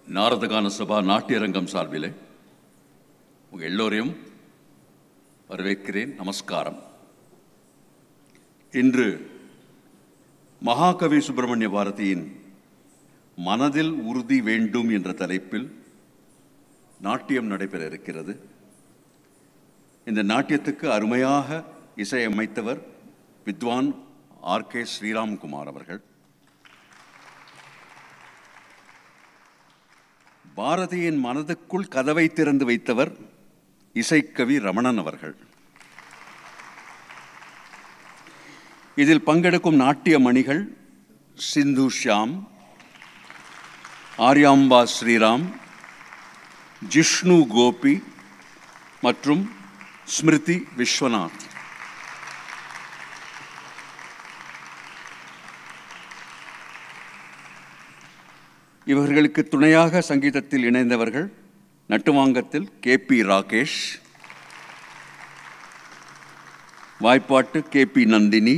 நாரதகான சபா நாட்டியரங்கம் சார்பிலே உங்கள் எல்லோரையும் வரவேற்கிறேன் நமஸ்காரம் இன்று மகாகவி சுப்பிரமணிய பாரதியின் மனதில் உறுதி வேண்டும் என்ற தலைப்பில் நாட்டியம் நடைபெற இருக்கிறது இந்த நாட்டியத்துக்கு அருமையாக இசையமைத்தவர் வித்வான் ஆர் கே ஸ்ரீராம்குமார் அவர்கள் பாரதியின் மனதுக்குள் கதவை திறந்து வைத்தவர் இசைக்கவி ரமணன் அவர்கள் இதில் பங்கெடுக்கும் நாட்டிய மணிகள் சிந்து ஷியாம் ஆர்யாம்பா ஸ்ரீராம் ஜிஷ்ணு கோபி மற்றும் ஸ்மிருதி விஸ்வநாத் இவர்களுக்கு துணையாக சங்கீதத்தில் இணைந்தவர்கள் நட்டுவாங்கத்தில் கே பி ராகேஷ் வாய்ப்பாட்டு கே பி நந்தினி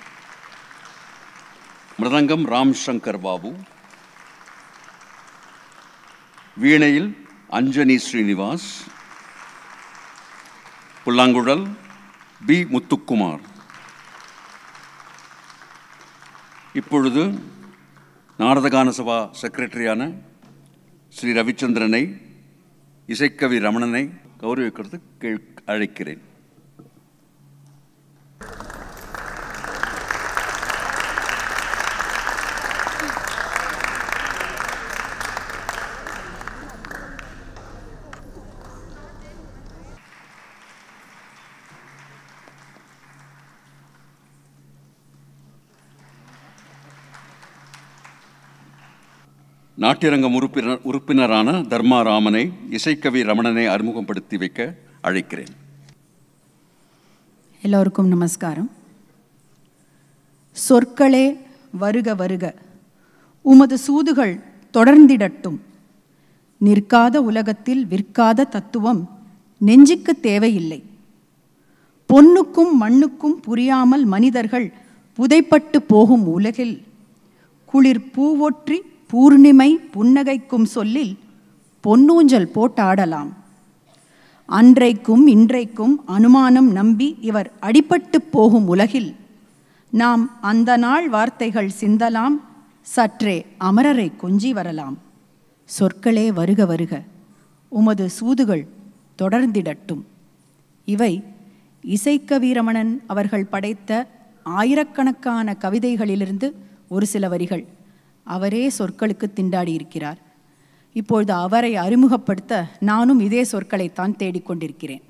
மிருதங்கம் ராம் சங்கர் பாபு வீணையில் அஞ்சனி ஸ்ரீனிவாஸ் புல்லாங்குழல் பி முத்துக்குமார் இப்பொழுது நாரதகான சபா செக்ரட்டரியான ஸ்ரீ ரவிச்சந்திரனை இசைக்கவி ரமணனை கௌரவிக்கிறது கேள் அழைக்கிறேன் நாட்டியரங்கம் உறுப்பினர் உறுப்பினரான தர்மா ராமனை இசைக்கவி ரமணனை அறிமுகப்படுத்தி வைக்க அழைக்கிறேன் எல்லோருக்கும் நமஸ்காரம் சொற்களே வருக வருக உமது சூதுகள் தொடர்ந்திடட்டும் நிற்காத உலகத்தில் விற்காத தத்துவம் நெஞ்சுக்கு தேவையில்லை பொன்னுக்கும் மண்ணுக்கும் புரியாமல் மனிதர்கள் புதைப்பட்டு போகும் உலகில் குளிர் பூவொற்றி பூர்ணிமை புன்னகைக்கும் சொல்லில் பொன்னூஞ்சல் போட்டாடலாம் அன்றைக்கும் இன்றைக்கும் அனுமானம் நம்பி இவர் அடிபட்டு போகும் உலகில் நாம் அந்த நாள் வார்த்தைகள் சிந்தலாம் சற்றே அமரரை கொஞ்சி வரலாம் சொற்களே வருக வருக உமது சூதுகள் தொடர்ந்திடட்டும் இவை இசைக்கவீரமணன் அவர்கள் படைத்த ஆயிரக்கணக்கான கவிதைகளிலிருந்து ஒரு சில வரிகள் அவரே சொற்களுக்கு திண்டாடி இருக்கிறார் இப்பொழுது அவரை அறிமுகப்படுத்த நானும் இதே சொற்களைத்தான் தேடிக்கொண்டிருக்கிறேன்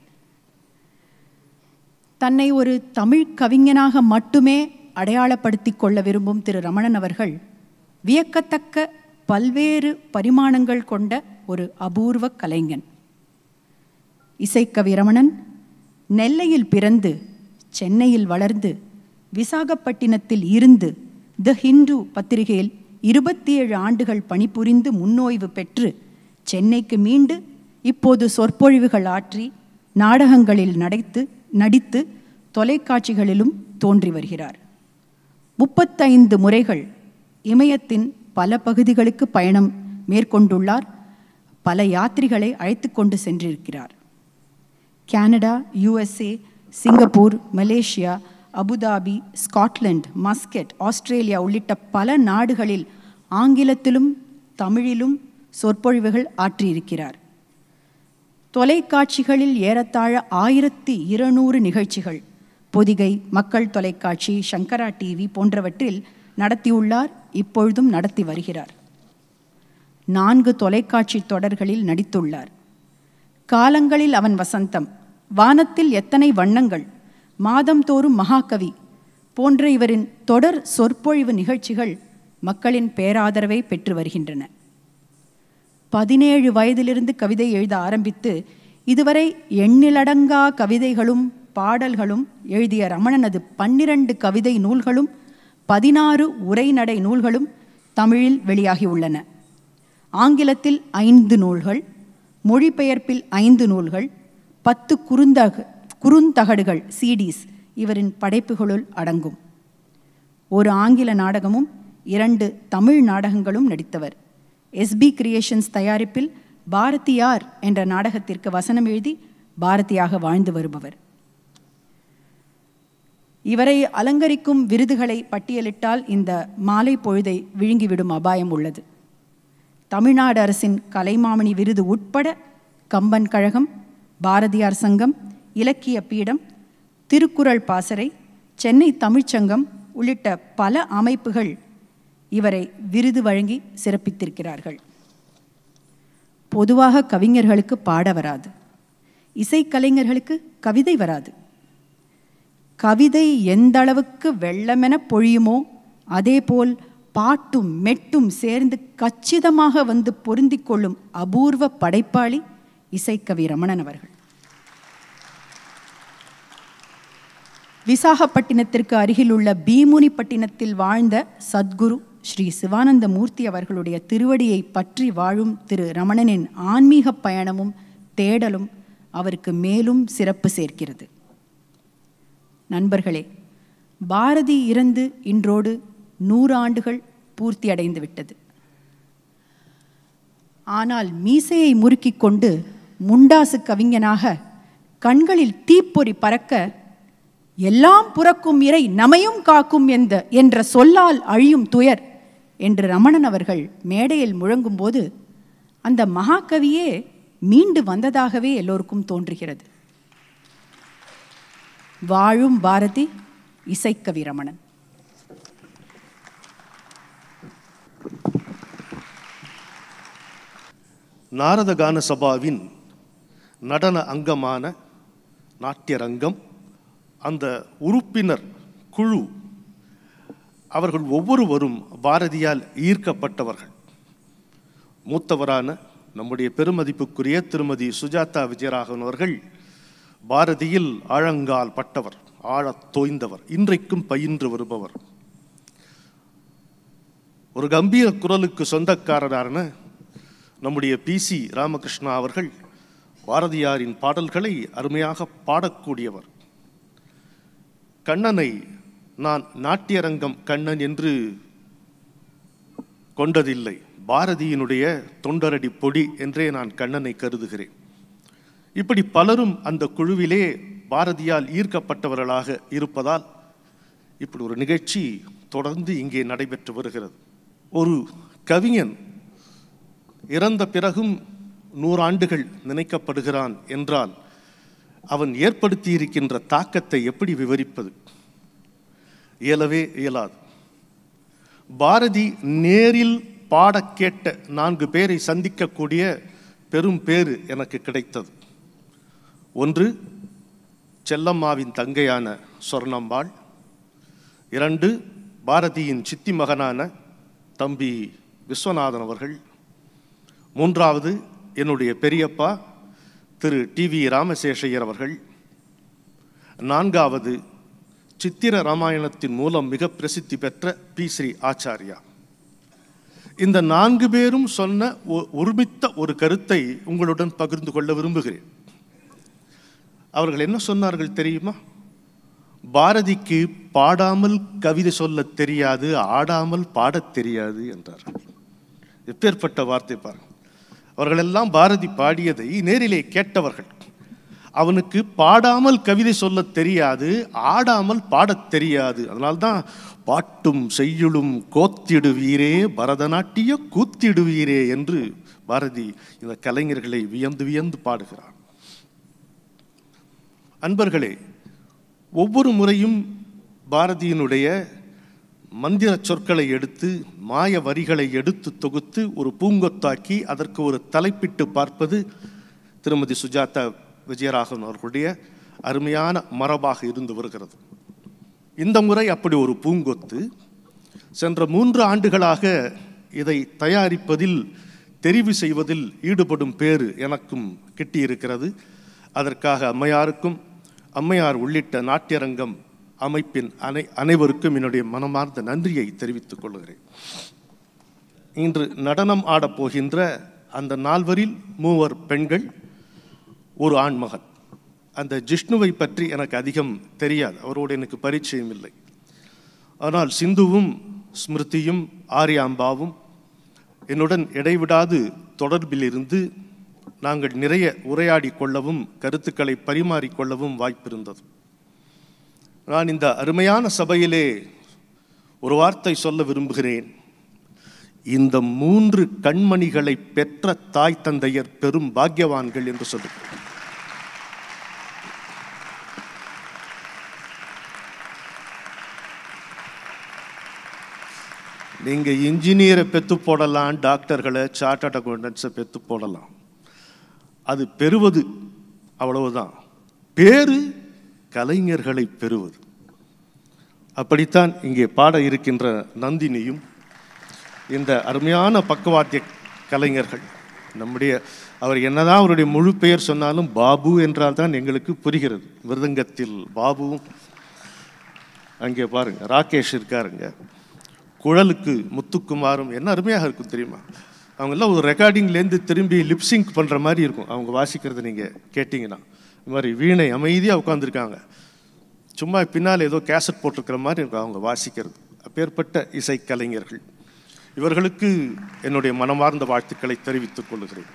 தன்னை ஒரு தமிழ் கவிஞனாக மட்டுமே அடையாளப்படுத்திக் கொள்ள விரும்பும் திரு ரமணன் அவர்கள் வியக்கத்தக்க பல்வேறு பரிமாணங்கள் கொண்ட ஒரு அபூர்வ கலைஞன் இசைக்கவி ரமணன் நெல்லையில் பிறந்து சென்னையில் வளர்ந்து விசாகப்பட்டினத்தில் இருந்து த ஹிந்து பத்திரிகையில் இருபத்தி ஏழு ஆண்டுகள் பணிபுரிந்து முன்னோய்வு பெற்று சென்னைக்கு மீண்டு இப்போது சொற்பொழிவுகள் ஆற்றி நாடகங்களில் நடைத்து நடித்து தொலைக்காட்சிகளிலும் தோன்றி வருகிறார் முப்பத்தைந்து முறைகள் இமயத்தின் பல பகுதிகளுக்கு பயணம் மேற்கொண்டுள்ளார் பல யாத்திரிகளை அழைத்து கொண்டு சென்றிருக்கிறார் Canada USA Singapore Malaysia Abu Dhabi Scotland Muscat Australia உள்ளிட்ட பல நாடுகளில் ஆங்கிலத்திலும் தமிழிலும் சொற்பொழிவுகள் ஆற்றியிருக்கிறார் தொலைக்காட்சிகளில் ஏறத்தாழ ஆயிரத்தி இருநூறு நிகழ்ச்சிகள் பொதிகை மக்கள் தொலைக்காட்சி சங்கரா டிவி போன்றவற்றில் நடத்தியுள்ளார் இப்பொழுதும் நடத்தி வருகிறார் நான்கு தொலைக்காட்சி தொடர்களில் நடித்துள்ளார் காலங்களில் அவன் வசந்தம் வானத்தில் எத்தனை வண்ணங்கள் மாதந்தோறும் மகாகவி போன்ற இவரின் தொடர் சொற்பொழிவு நிகழ்ச்சிகள் மக்களின் பேராதரவை பெற்று வருகின்றன பதினேழு வயதிலிருந்து கவிதை எழுத ஆரம்பித்து இதுவரை எண்ணிலடங்கா கவிதைகளும் பாடல்களும் எழுதிய ரமணனது பன்னிரண்டு கவிதை நூல்களும் பதினாறு உரைநடை நூல்களும் தமிழில் வெளியாகியுள்ளன ஆங்கிலத்தில் ஐந்து நூல்கள் மொழிபெயர்ப்பில் ஐந்து நூல்கள் பத்து குறுந்தக குறுந்தகடுகள் சிடிஸ் இவரின் படைப்புகளுள் அடங்கும் ஒரு ஆங்கில நாடகமும் இரண்டு தமிழ் நாடகங்களும் நடித்தவர் எஸ்பி கிரியேஷன்ஸ் தயாரிப்பில் பாரதியார் என்ற நாடகத்திற்கு வசனம் எழுதி பாரதியாக வாழ்ந்து வருபவர் இவரை அலங்கரிக்கும் விருதுகளை பட்டியலிட்டால் இந்த மாலை பொழுதை விழுங்கிவிடும் அபாயம் உள்ளது தமிழ்நாடு அரசின் கலைமாமணி விருது உட்பட கம்பன் கழகம் பாரதியார் சங்கம் இலக்கிய பீடம் திருக்குறள் பாசறை சென்னை தமிழ்ச்சங்கம் உள்ளிட்ட பல அமைப்புகள் இவரை விருது வழங்கி சிறப்பித்திருக்கிறார்கள் பொதுவாக கவிஞர்களுக்கு பாட வராது இசைக்கலைஞர்களுக்கு கவிதை வராது கவிதை எந்த அளவுக்கு வெள்ளமென பொழியுமோ அதேபோல் பாட்டும் மெட்டும் சேர்ந்து கச்சிதமாக வந்து பொருந்திக் கொள்ளும் அபூர்வ படைப்பாளி இசைக்கவி ரமணன் அவர்கள் விசாகப்பட்டினத்திற்கு அருகிலுள்ள பீமுனிப்பட்டினத்தில் வாழ்ந்த சத்குரு ஸ்ரீ சிவானந்த மூர்த்தி அவர்களுடைய திருவடியை பற்றி வாழும் திரு ரமணனின் ஆன்மீக பயணமும் தேடலும் அவருக்கு மேலும் சிறப்பு சேர்க்கிறது நண்பர்களே பாரதி இறந்து இன்றோடு நூறு ஆண்டுகள் பூர்த்தி அடைந்து விட்டது ஆனால் மீசையை முறுக்கிக் கொண்டு முண்டாசு கவிஞனாக கண்களில் தீப்பொறி பறக்க எல்லாம் புறக்கும் இறை நமையும் காக்கும் எந்த என்ற சொல்லால் அழியும் துயர் என்று ரமணன் அவர்கள் மேடையில் முழங்கும்போது அந்த மகாகவியே மீண்டு வந்ததாகவே எல்லோருக்கும் தோன்றுகிறது வாழும் பாரதி இசைக்கவி ரமணன் நாரத கான சபாவின் நடன அங்கமான நாட்டியரங்கம் அந்த உறுப்பினர் குழு அவர்கள் ஒவ்வொருவரும் பாரதியால் ஈர்க்கப்பட்டவர்கள் மூத்தவரான நம்முடைய பெருமதிப்புக்குரிய திருமதி சுஜாதா விஜயராகவன் அவர்கள் பாரதியில் ஆழங்கால் பட்டவர் ஆழத் தோய்ந்தவர் இன்றைக்கும் பயின்று வருபவர் ஒரு கம்பீர குரலுக்கு சொந்தக்காரரான நம்முடைய பி சி ராமகிருஷ்ணா அவர்கள் பாரதியாரின் பாடல்களை அருமையாக பாடக்கூடியவர் கண்ணனை நான் நாட்டியரங்கம் கண்ணன் என்று கொண்டதில்லை பாரதியினுடைய தொண்டரடி பொடி என்றே நான் கண்ணனை கருதுகிறேன் இப்படி பலரும் அந்த குழுவிலே பாரதியால் ஈர்க்கப்பட்டவர்களாக இருப்பதால் இப்படி ஒரு நிகழ்ச்சி தொடர்ந்து இங்கே நடைபெற்று வருகிறது ஒரு கவிஞன் இறந்த பிறகும் நூறாண்டுகள் நினைக்கப்படுகிறான் என்றால் அவன் ஏற்படுத்தியிருக்கின்ற தாக்கத்தை எப்படி விவரிப்பது இயலவே இயலாது பாரதி நேரில் பாடக் கேட்ட நான்கு பேரை சந்திக்கக்கூடிய பெரும் பேறு எனக்கு கிடைத்தது ஒன்று செல்லம்மாவின் தங்கையான சொர்ணம்பாள் இரண்டு பாரதியின் சித்தி மகனான தம்பி விஸ்வநாதன் அவர்கள் மூன்றாவது என்னுடைய பெரியப்பா திரு டி வி ராமசேஷையர் அவர்கள் நான்காவது சித்திர ராமாயணத்தின் மூலம் மிக பிரசித்தி பெற்ற பி ஸ்ரீ ஆச்சாரியா இந்த நான்கு பேரும் சொன்ன ஒ- ஒருமித்த ஒரு கருத்தை உங்களுடன் பகிர்ந்து கொள்ள விரும்புகிறேன் அவர்கள் என்ன சொன்னார்கள் தெரியுமா பாரதிக்கு பாடாமல் கவிதை சொல்லத் தெரியாது ஆடாமல் பாடத் தெரியாது என்றார்கள் எப்பேற்பட்ட வார்த்தை பாருங்கள் அவர்களெல்லாம் பாரதி பாடியதை நேரிலே கேட்டவர்கள் அவனுக்கு பாடாமல் கவிதை சொல்லத் தெரியாது ஆடாமல் பாடத் தெரியாது அதனால்தான் பாட்டும் செய்யுளும் கோத்திடுவீரே பரதநாட்டிய கூத்திடுவீரே என்று பாரதி இந்த கலைஞர்களை வியந்து வியந்து பாடுகிறார் அன்பர்களே ஒவ்வொரு முறையும் பாரதியினுடைய மந்திர சொற்களை எடுத்து மாய வரிகளை எடுத்து தொகுத்து ஒரு பூங்கொத்தாக்கி அதற்கு ஒரு தலைப்பிட்டு பார்ப்பது திருமதி சுஜாதா விஜயராகவன் அவர்களுடைய அருமையான மரபாக இருந்து வருகிறது இந்த முறை அப்படி ஒரு பூங்கொத்து சென்ற மூன்று ஆண்டுகளாக இதை தயாரிப்பதில் தெரிவு செய்வதில் ஈடுபடும் பேறு எனக்கும் கிட்டியிருக்கிறது அதற்காக அம்மையாருக்கும் அம்மையார் உள்ளிட்ட நாட்டியரங்கம் அமைப்பின் அனை அனைவருக்கும் என்னுடைய மனமார்ந்த நன்றியை தெரிவித்துக் கொள்கிறேன் இன்று நடனம் ஆடப் போகின்ற அந்த நால்வரில் மூவர் பெண்கள் ஒரு ஆண்மகன் அந்த ஜிஷ்ணுவை பற்றி எனக்கு அதிகம் தெரியாது அவரோடு எனக்கு பரிச்சயம் இல்லை ஆனால் சிந்துவும் ஸ்மிருதியும் ஆரியாம்பாவும் என்னுடன் இடைவிடாது தொடர்பில் இருந்து நாங்கள் நிறைய உரையாடி கொள்ளவும் கருத்துக்களை பரிமாறிக்கொள்ளவும் வாய்ப்பிருந்தது நான் இந்த அருமையான சபையிலே ஒரு வார்த்தை சொல்ல விரும்புகிறேன் இந்த மூன்று கண்மணிகளை பெற்ற தாய் தந்தையர் பெரும் பாக்கியவான்கள் என்று சொல்லுகிறேன் நீங்க இன்ஜினியரை பெத்து போடலாம் டாக்டர்களை சார்ட்டர்ட் அக்கௌண்டன்ஸை பெத்து போடலாம் அது பெறுவது அவ்வளவுதான் பேரு கலைஞர்களை பெறுவது அப்படித்தான் இங்கே பாட இருக்கின்ற நந்தினியும் இந்த அருமையான பக்கவாத்திய கலைஞர்கள் நம்முடைய அவர் என்னதான் அவருடைய முழு பெயர் சொன்னாலும் பாபு என்றால் தான் எங்களுக்கு புரிகிறது மிருதங்கத்தில் பாபுவும் அங்கே பாருங்க ராகேஷ் இருக்காருங்க குழலுக்கு முத்துக்குமாரும் என்ன அருமையாக இருக்கும் தெரியுமா அவங்கெல்லாம் ஒரு ரெக்கார்டிங்லேருந்து திரும்பி லிப்சிங்க் பண்ணுற மாதிரி இருக்கும் அவங்க வாசிக்கிறத நீங்கள் கேட்டிங்கன்னா இது மாதிரி வீணை அமைதியாக உட்காந்துருக்காங்க சும்மா பின்னால் ஏதோ கேசட் போட்டிருக்கிற மாதிரி இருக்கும் அவங்க வாசிக்கிறது அப்பேற்பட்ட இசைக்கலைஞர்கள் இவர்களுக்கு என்னுடைய மனமார்ந்த வாழ்த்துக்களை தெரிவித்துக் கொள்கிறேன்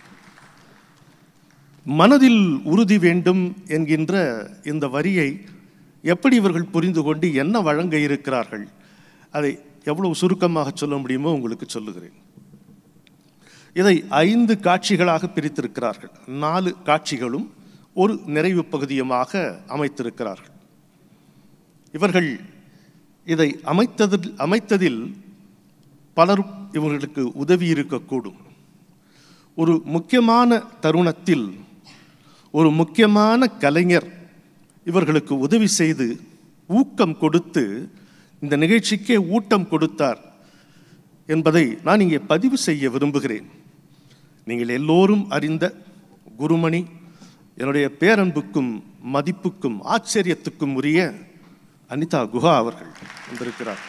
மனதில் உறுதி வேண்டும் என்கின்ற இந்த வரியை எப்படி இவர்கள் புரிந்து கொண்டு என்ன வழங்க இருக்கிறார்கள் அதை எவ்வளவு சுருக்கமாக சொல்ல முடியுமோ உங்களுக்கு சொல்லுகிறேன் இதை ஐந்து காட்சிகளாக பிரித்திருக்கிறார்கள் நாலு காட்சிகளும் ஒரு நிறைவு பகுதியுமாக அமைத்திருக்கிறார்கள் இவர்கள் இதை அமைத்ததில் அமைத்ததில் பலரும் இவர்களுக்கு உதவி இருக்கக்கூடும் ஒரு முக்கியமான தருணத்தில் ஒரு முக்கியமான கலைஞர் இவர்களுக்கு உதவி செய்து ஊக்கம் கொடுத்து இந்த நிகழ்ச்சிக்கே ஊட்டம் கொடுத்தார் என்பதை நான் இங்கே பதிவு செய்ய விரும்புகிறேன் நீங்கள் எல்லோரும் அறிந்த குருமணி என்னுடைய பேரன்புக்கும் மதிப்புக்கும் ஆச்சரியத்துக்கும் உரிய அனிதா குஹா அவர்கள் வந்திருக்கிறார்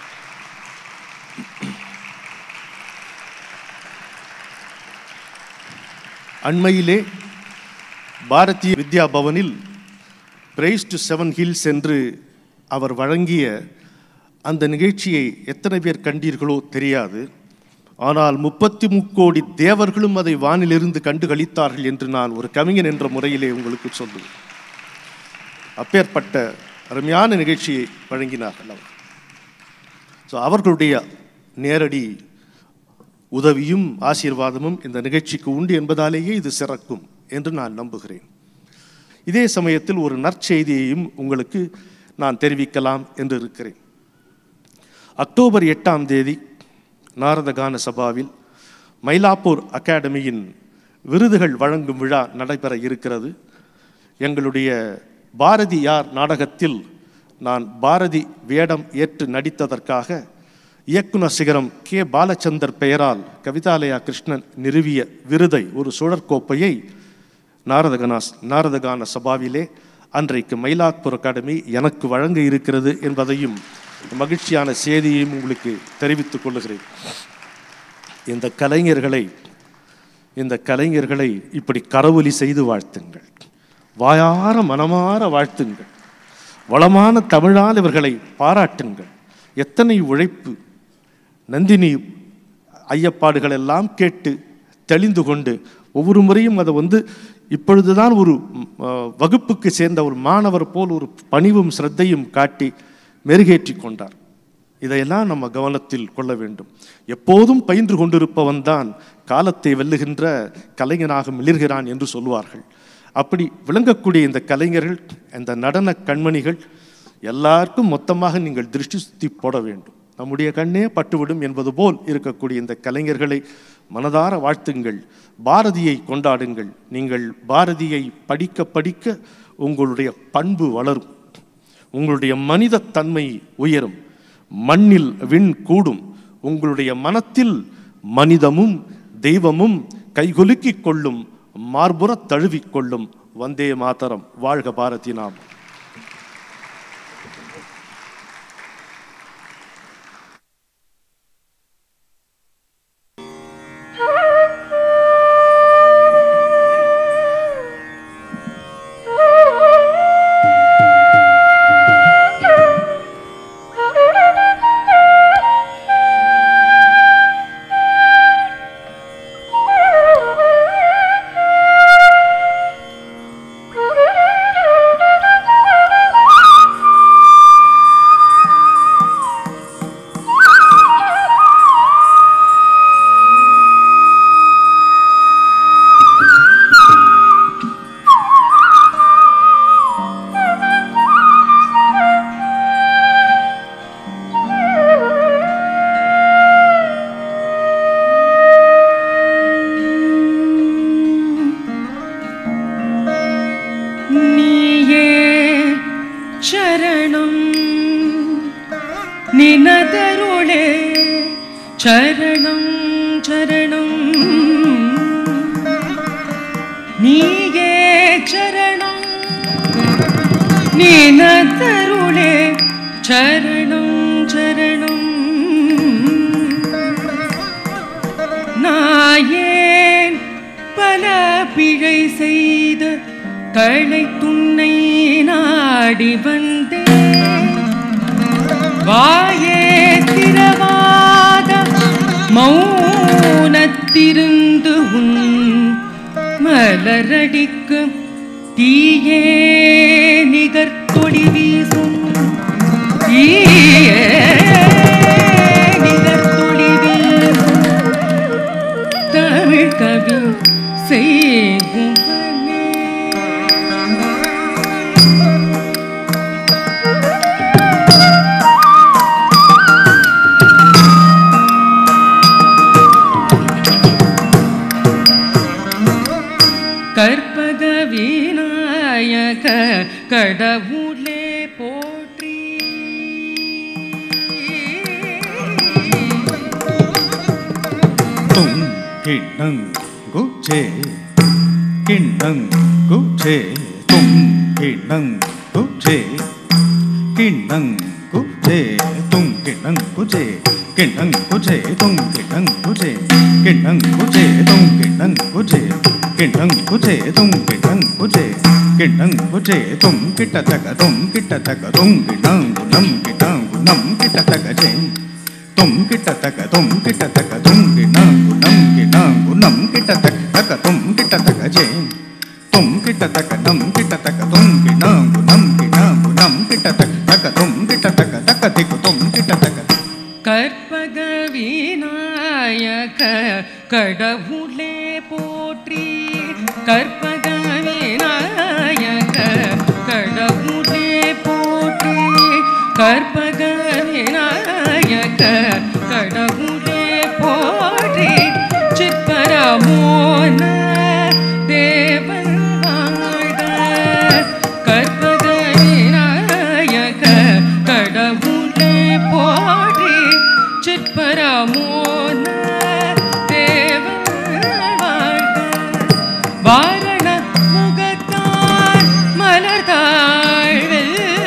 அண்மையிலே பாரதிய வித்யா பவனில் பிரைஸ் டு செவன் ஹில்ஸ் என்று அவர் வழங்கிய அந்த நிகழ்ச்சியை எத்தனை பேர் கண்டீர்களோ தெரியாது ஆனால் முப்பத்தி முக்கோடி தேவர்களும் அதை வானிலிருந்து கண்டு களித்தார்கள் என்று நான் ஒரு கவிஞன் என்ற முறையிலே உங்களுக்கு சொல்லுவேன் அப்பேற்பட்ட அருமையான நிகழ்ச்சியை வழங்கினார்கள் அவர் ஸோ அவர்களுடைய நேரடி உதவியும் ஆசீர்வாதமும் இந்த நிகழ்ச்சிக்கு உண்டு என்பதாலேயே இது சிறக்கும் என்று நான் நம்புகிறேன் இதே சமயத்தில் ஒரு நற்செய்தியையும் உங்களுக்கு நான் தெரிவிக்கலாம் என்று இருக்கிறேன் அக்டோபர் எட்டாம் தேதி நாரதகான சபாவில் மயிலாப்பூர் அகாடமியின் விருதுகள் வழங்கும் விழா நடைபெற இருக்கிறது எங்களுடைய பாரதி யார் நாடகத்தில் நான் பாரதி வேடம் ஏற்று நடித்ததற்காக இயக்குனர் சிகரம் கே பாலச்சந்தர் பெயரால் கவிதாலயா கிருஷ்ணன் நிறுவிய விருதை ஒரு சுழற்கோப்பையை நாரதகனாஸ் நாரதகான சபாவிலே அன்றைக்கு மயிலாப்பூர் அகாடமி எனக்கு வழங்க இருக்கிறது என்பதையும் மகிழ்ச்சியான செய்தியையும் உங்களுக்கு தெரிவித்துக் கொள்ளுகிறேன் இந்த கலைஞர்களை இந்த கலைஞர்களை இப்படி கரவொலி செய்து வாழ்த்துங்கள் வாயார மனமார வாழ்த்துங்கள் வளமான தமிழால் இவர்களை பாராட்டுங்கள் எத்தனை உழைப்பு நந்தினி ஐயப்பாடுகள் எல்லாம் கேட்டு தெளிந்து கொண்டு ஒவ்வொரு முறையும் அதை வந்து இப்பொழுதுதான் ஒரு ம், அஹ், வகுப்புக்கு சேர்ந்த ஒரு மாணவர் போல் ஒரு பணிவும் சிரத்தையும் காட்டி மெருகேற்றி கொண்டார் இதையெல்லாம் நம்ம கவனத்தில் கொள்ள வேண்டும் எப்போதும் பயின்று கொண்டிருப்பவன் தான் காலத்தை வெல்லுகின்ற கலைஞனாக மிளிர்கிறான் என்று சொல்வார்கள் அப்படி விளங்கக்கூடிய இந்த கலைஞர்கள் இந்த நடன கண்மணிகள் எல்லாருக்கும் மொத்தமாக நீங்கள் திருஷ்டி சுத்தி போட வேண்டும் நம்முடைய கண்ணே பட்டுவிடும் என்பது போல் இருக்கக்கூடிய இந்த கலைஞர்களை மனதார வாழ்த்துங்கள் பாரதியை கொண்டாடுங்கள் நீங்கள் பாரதியை படிக்க படிக்க உங்களுடைய பண்பு வளரும் உங்களுடைய மனித தன்மை உயரும் மண்ணில் விண் கூடும் உங்களுடைய மனத்தில் மனிதமும் தெய்வமும் கைகுலுக்கிக் கொள்ளும் மார்புறத் தழுவிக் கொள்ளும் வந்தே மாதரம் வாழ்க பாரதி நாம் Thank you. சரணம் சரணம் நீயே சரணம் நீனத்தருளே சரணம் சரணம் நாயேன் பல பிழை செய்த களை துணை நாடி வந்தேன் வாயே திரவாத மௌனத்திருந்து உன் மலரடிக்கு தீயே நிகர்த்தொடி வீசும் தீயே நிகர்த்தொடி வீசும் தமிழ் கவி செய்கும் கற்பக விநாயக கடவுளே போற்றி tung கிண்ணங் குச்சே கிண்ணங் குச்சே tung கிண்ணங் குச்சே கிண்ணங் குச்சே tung கிண்ணங் குச்சே கிண்ணங் குச்சே tung கிண்ணங் குச்சே கிண்ணங் குச்சே tung கிண்ணங் குச்சே கிண்ணங் குச்சே tung கிண்ணங் குச்சே கிண்ணங் குச்சே tung கிட்டத்தக tung கிட்டத்தக tung கிண்ணங் குணம் கிண்ணங் குணம் கிட்டத்தக சே தும் கிட்ட தக்க தும் கிட்ட தக்க தும் கிணாங்கு நம் கிணாங்கு நம் கிட்ட தக்க தக்க தும் கிட்ட தக்க ஜே தும் கிட்ட தக்க நம் கிட்ட தக்க தும் கிணாங்கு நம் கிணாங்கு நம் கிட்ட தக்க தக்க தும் கிட்ட தக்க தக்க திக்கு தும் கிட்ட தக்க கற்பக விநாயக கடவுளே போற்றி கற்பக விநாயக கடவுளே போற்றி கற்பக விநாயக கடவுளே போற்றி சிற்பரமோன தேவன் வாழ்க கற்பக விநாயக கடவுளே போற்றி சிற்பரமோன தேவன் வாழ்க வாரண முகத்தான் மலர்தாழ்வு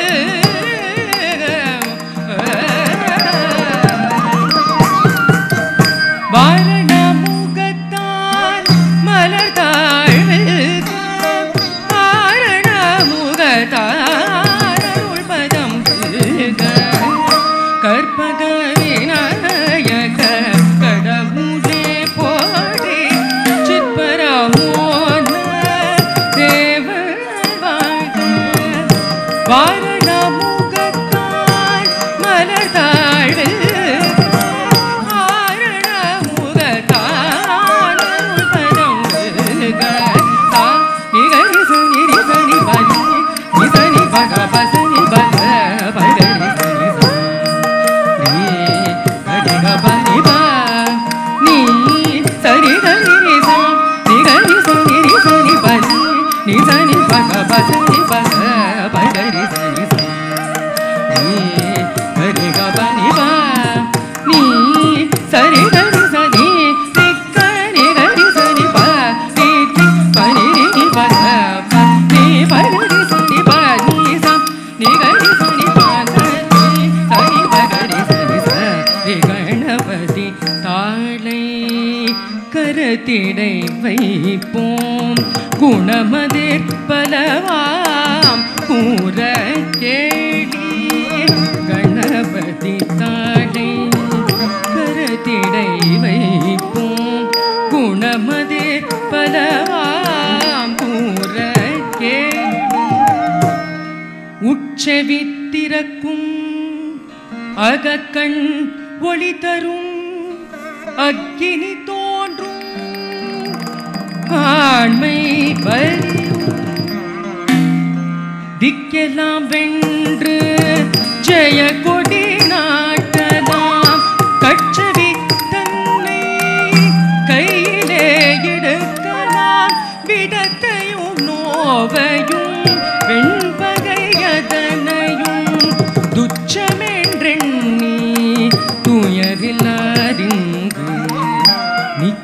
வாரண முகத்தான் மலர்தாழ்வு வாரண முகத்தான் அருள்பதம் புல்க. கற்பக விநாயக கடவுளே போடி சிற்பரமோன தேவன் வாழ்க. வாரண முகத்தான் மலர்தாழ்வு ஆரண முகத்தான் அருள்பதம் புல்க. சா நிகரி சனிரி சனி பனி நிசனி பக பசனி பக பகரி சனி சா. நீ கடி க பனி பா. நீ சரி கரி ரி சா. நி கரி சனி ரி சனி பனி. நி சனி பக பசனி பக பகரி சனி சா. நீ கரி க பனி பா. நீ சரி கரி சனி. ரி கரி கரி சனி பா. ரி ரி பனி ரி ரி ப க ப. நீ பகரி சனி ப நீ சா. நீ கரி சனி ப க நீ சனி பகரி சனி ச. ரி கணபதி தாளை கரத்திடை வைப்போம் குணமதிர் பலவாம் கூற கேளி கணபதி தாளை கரத்திடை வைப்போம் குணமதிர் பலவாம் கூற கேளி உட்செவித்திறக்கும் அகக்கண் ஒளி தரும் அக்கினி தோன்றும் ஆண்மை வலியும் திக்கெல்லாம் வென்று ஜெய கொடி நாட்டலாம் கட்சவி தன்னை கையிலே எடுக்கலாம் விடத்தையும் நோவையும் வெண்பகையதனையும் துச்சமென்றெண்ணி துயரில் அறிந்து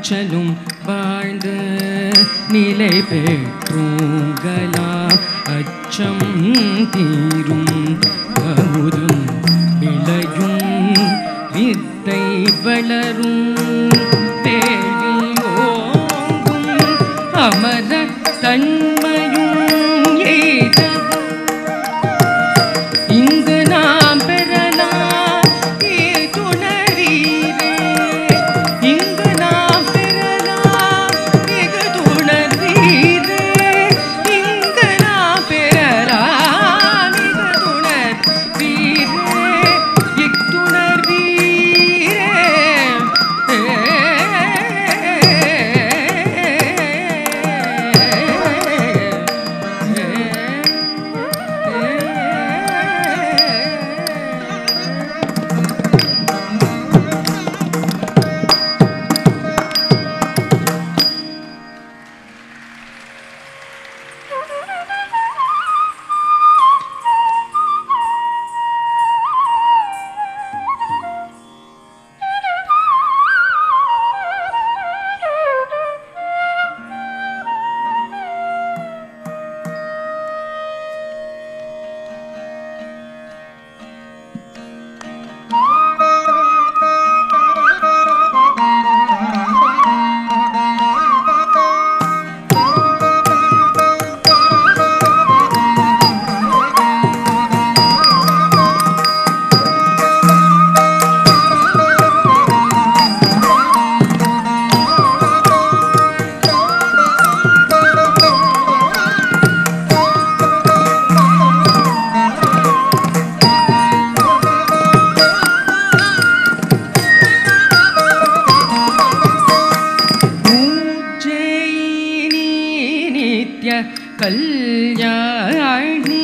நிச்சலும் வாழ்ந்து நிலை பெற்றோங்கலாம் அச்சம் தீரும் அமுதம் விளையும் வித்தை வளரும் வேள்வி ஓங்கும் அமர தன்மையும் எய்தவும் இங்கு நாம் பெறலாம் துணரீரே இங்கு நாம் பெறலாம் மிகு துணரீரே இங்கு நாம் பெறலாம் மிகு துணர்வீரே இத்துணர் உஜ்ஜயினி நித்ய கல்யாணி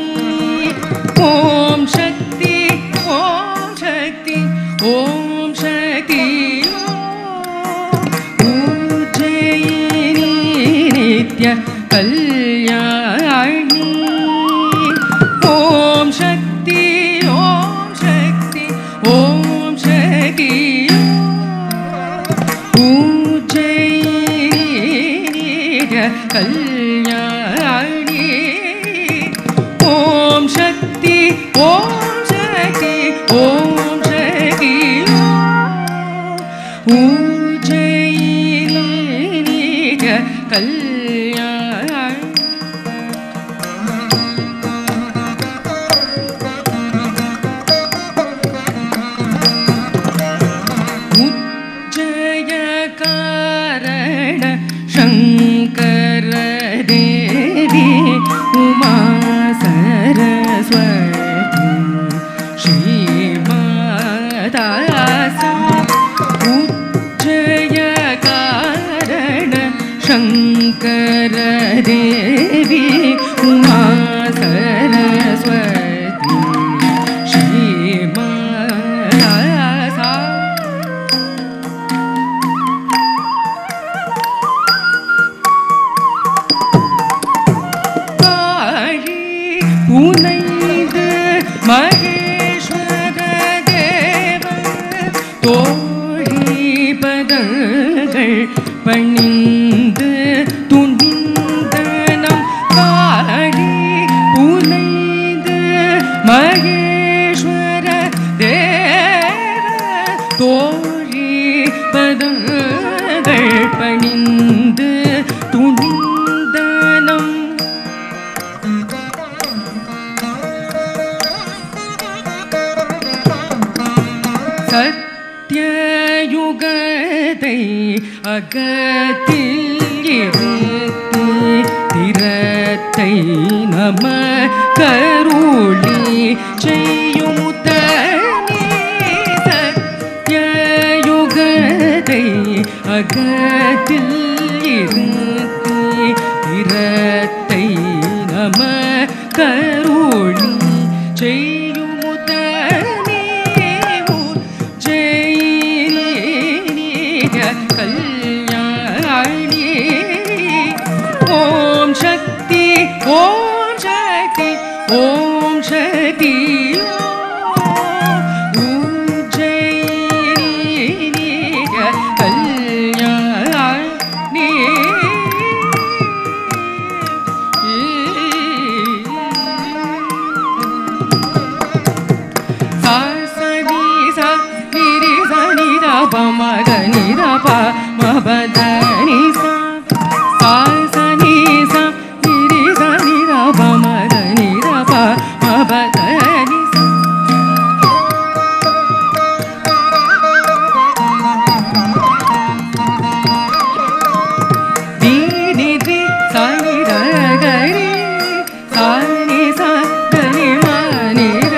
ஓம் சக்தி ஓம் சக்தி ஓம் சக்தி உஜ்ஜயினி நித்ய கல்யாணி ஓம் சக்தி ஓம் சக்தி ஓம் சக்தி பூஜைய கல்யாணி ஓம் சக்தி ஓம் சக்தி ஓம் சக்தி பூஜைய கல்யாணி உஜ்ஜயகாரண சங்கர தேவி உமா சரஸ்வதி ஸ்ரீமாதாசா உஜ்ஜயகாரண சங்கர தேவி உமா சரஸ்வதி ஸ்ரீமாதாசா காழி புனைந்து மகேஸ்வர தேவ தோழி பதங்கள் பணிந்து துணிந்தனம் காழி புனைந்து மகேஸ்வர தேவ தோழி பதங்கள் பணிந்து துணிந்தனம் சத்யயுகத்தை அகத்தில் இருத்தி திறத்தை நம கருளி செய்யும் தனி சத்யயுகத்தை அகத்தில் இருத்தி திறத்தை நம கருளி செய்யும் தனி ஜெயினிய கல்யாணி ஓம் சக்தி ஓம் சக்தி ஓம் சக்தி உஜ்ஜயினிய கல்யாணி ப ம ப த நி சா சா ச நி சா நி ரி ச நி ர ப ம த நி ர ப ம ப த நி சா தி நி தி ச நி ர க ரி ச நி ச த நி ம நி ர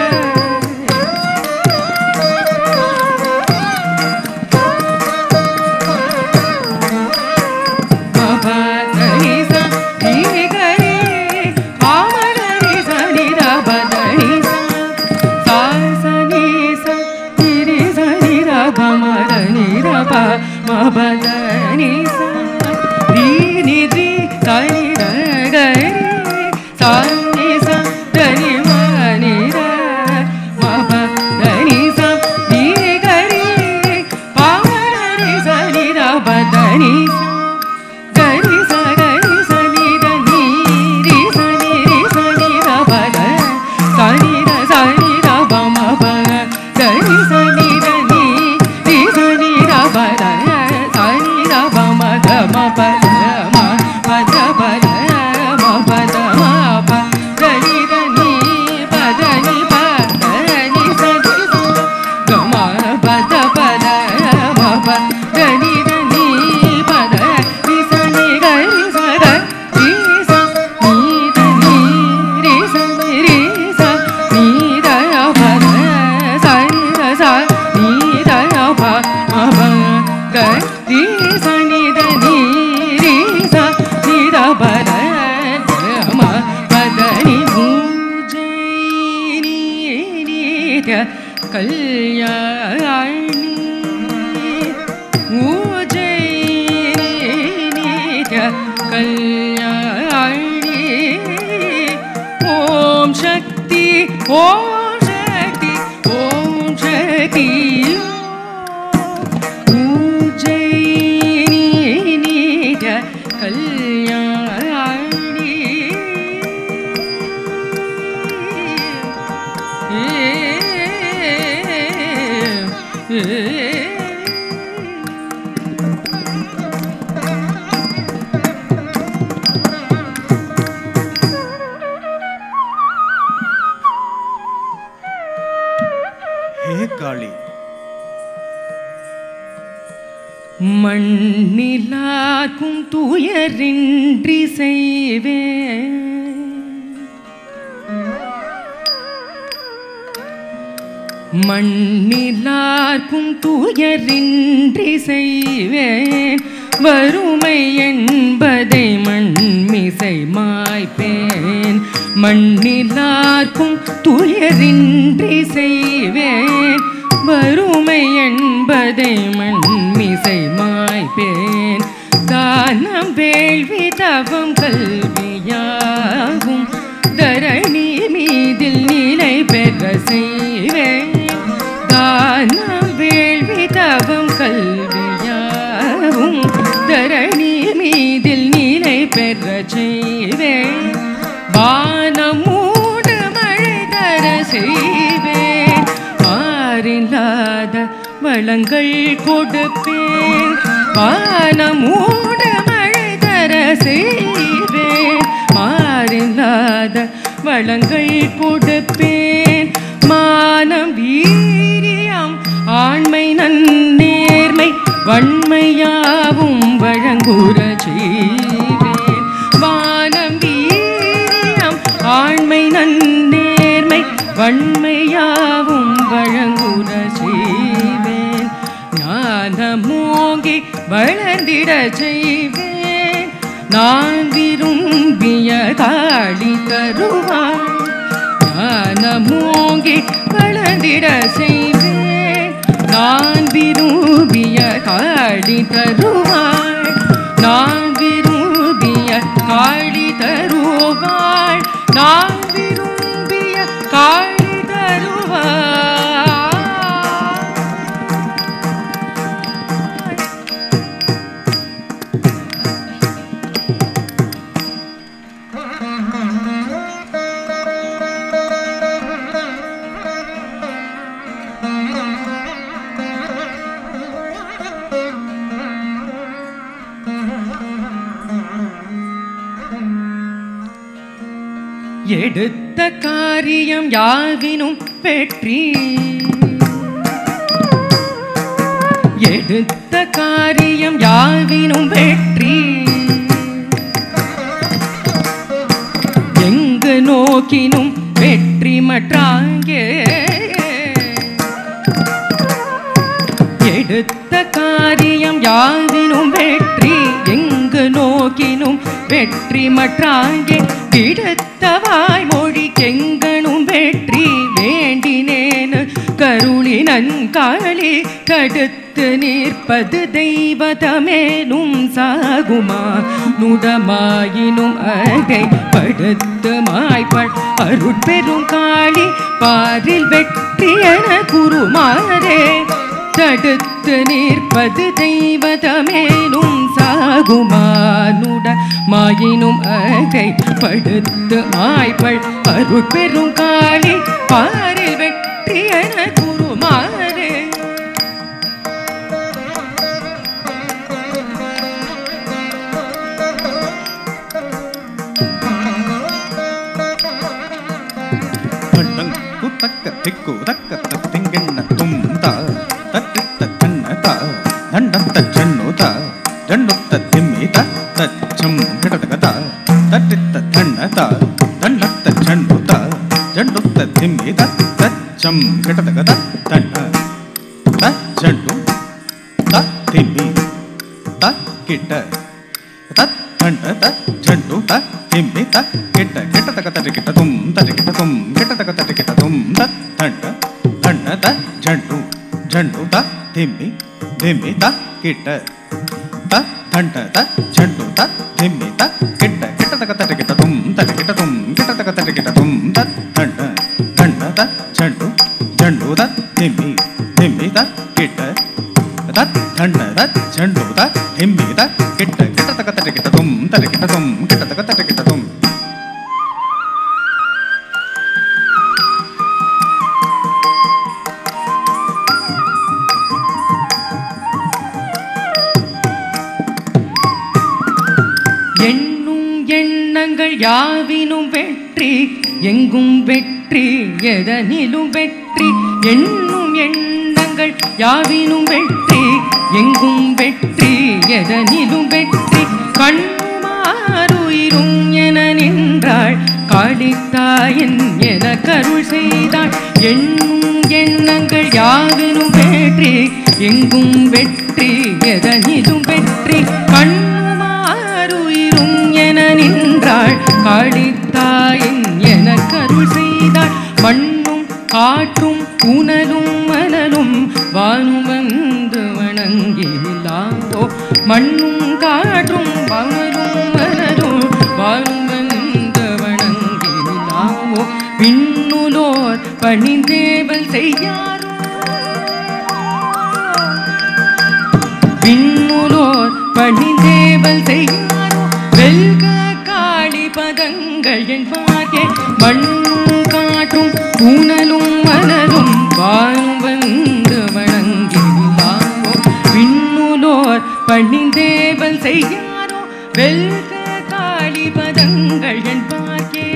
Ni gari sa gari sa ni da ni ri sa ni ri sa ni da ba da sa ni da sa ni da ba ma ba gari sa ni da ni ri sa ni da ba da sa ni da ba ma da ma ba da ma ba da ba da ma ba da ma ba da ni da ni ba da ni ba da ni sa ni sa ga ma ba da ba da ma ba da ni da ni ba da ni sa ni ga ri sa ga ri sa ni da ni ri sa ni ri sa ni da ya ba da sa ni da sa ni da ya ba ma ba ga ri sa ni da ni ri sa ni da ba da ma ba da ni mu jai ni ni da Kalyani உஜயினித்ய Kalyani ஓம் சக்தி ஓம் சக்தி ஓம் சக்தி உஜயினித்ய கல்யாணி ஹே காளி மண்ணிலாக்கும் துயரின்றி செய்வேன் மண்ணிலார்க்கும் துயரின்றி செய்வேன் வறுமை என்பதை மண்மிசை மாய்ப்பேன் மண்ணிலார்க்கும் துயரின்றி செய்வேன் வறுமை என்பதை மண்மிசை மாய்ப்பேன் தானம் வேள்வி தவம் கல்வியாகும் தரணி மீதில் நிலை பெற செய்வேன் தானம் வேள்வி தவம் கல்வியாகும் தரணி மீதில் நிலை பெற செய்வேன் வானமூடு மழை தர செய்வேன் மாறில்லாத வளங்கள் கொடுப்பேன் வானமூடு மழை தர செய்வேன் மாறில்லாத வளங்கள் கொடுப்பேன் மானம் வீரியம் ஆண்மை நன்னேர்மை வன்மையாவும் வழங்குற செய்வேன் வானம் வீரியம் ஆண்மை நன்னேர்மை வன்மையாவும் வழங்குற செய்வேன் ஞானமோங்கி வளர்ந்திட செய்வேன் நான் விரும்பிய காளி தருவாள் ஞானமோங்கி வளர்ந்திட செய்வேன் நான் விரும்பிய காளி தருவாள் நான் விரும்பிய காளி தருவாள் நான் விரும்பிய காளி தருவாள் எடுத்த காரியம் யாவினும் வெற்றி எடுத்த காரியம் யாவினும் வெற்றி எங்கு நோக்கினும் வெற்றி மற்றாங்கே எடுத்த காரியம் யாவினும் வெற்றி எங்கு நோக்கினும் வெற்றி மற்றாங்கே விடுத்த வாய்மொழி கெங்கனும் வெற்றி வேண்டினேனு கருளி நன்காளி தடுத்து நிற்பது தெய்வதமேனும் சாகுமா நுடமாயினும் அதை படுத்து மாய்பள் அருட்பெரும் காளி பாரில் வெற்றி என குருமாரே தடுத்து நிற்பது தெய்வதமேனும் சாகுமானுட மாயினும் அதை படுத்து மாய்பள் அருட்பெரும் காளி பாரில் வெற்றி என குருமாரே பள்ளங் குத்தக்க திக்கு தக்க தத்திங்கெண்ண தும் தா தட்டித்த தன்ன தா தண்டத்த ஜண்ணு தா ஜண்ணுத்த திம்மி த தச்சம் கிடதக தா தட்டித்த தன்ன தா தண்டத்த ஜண்ணு தா ஜண்ணுத்த திம்மி த தச்சம் கிடதக த தன்ன த ஜண்டு த திம்மி த கிட்ட தத் தண்ட தத் ஜண்டு த திம்மி த கிட்ட கிட்ட தக தட்டு கிட்ட தும் தட்டு கிட்ட தும் கிட்ட தக தட்டு கிட்ட தும் தத் தண்ட தண்ட த ஜண்டு ஜண்டு த திம்மி திம்மி த கிட்ட த தண்ட த ஜண்டு த திம்மி த கிட்ட கிட்ட தக தட்டு கிட்ட தும் தட்டு கிட்ட தும் கிட்ட தக தட்டு கிட்ட தும் தத் தண்ட தண்ட த ஜண்டு ஜண்டு த திம்மி திம்மி த கிட்ட தத் தண்ட தத் ஜண்டு த திம்மி த கிட்ட கிட்ட தக தட்டு கிட்ட தும் தட்டு கிட்ட தும் கிட்ட தக தட்டு கிட்ட தும் எண்ணும் எண்ணங்கள் யாவினும் வெற்றி எங்கும் வெற்றி எதனிலும் வெற்றி எண்ணும் எண்ணங்கள் யாவினும் வெற்றி எங்கும் வெற்றி எதனிலும் வெற்றி கண்ணுமாறுயிரும் என நின்றாள் காளித்தாயன் என கருள் செய்தாள் எண்ணும் எண்ணங்கள் யாவினும் வெற்றி எங்கும் வெற்றி எதனிலும் வெற்றி கண்ணுமாறுயிரும் என நின்றாள் காளித்தாயன் என கருள் செய்தாள் மண்ணும் காற்றும் உணலும் மணலும் வானும் வந்து வணங்கிலாவோ மண்ணும் காற்றும் வானும் மணலும் வானும் வந்து வணங்கிலாவோ விண்ணுலோர் பணிந்தேவல் செய்யாரோ விண்ணுலோர் பணிந்தேவல் செய்யாரோ வெல்க காளி பதங்கள் என்பார்க்கே மண்ணும் காற்றும் ஊனலும் மலரும் வானும் வந்து வணங்கிலாவோ விண்ணுலோர் பணிந்தேவல் செய்யாரோ வெல்க காளி பதங்கள் என்பார்க்கே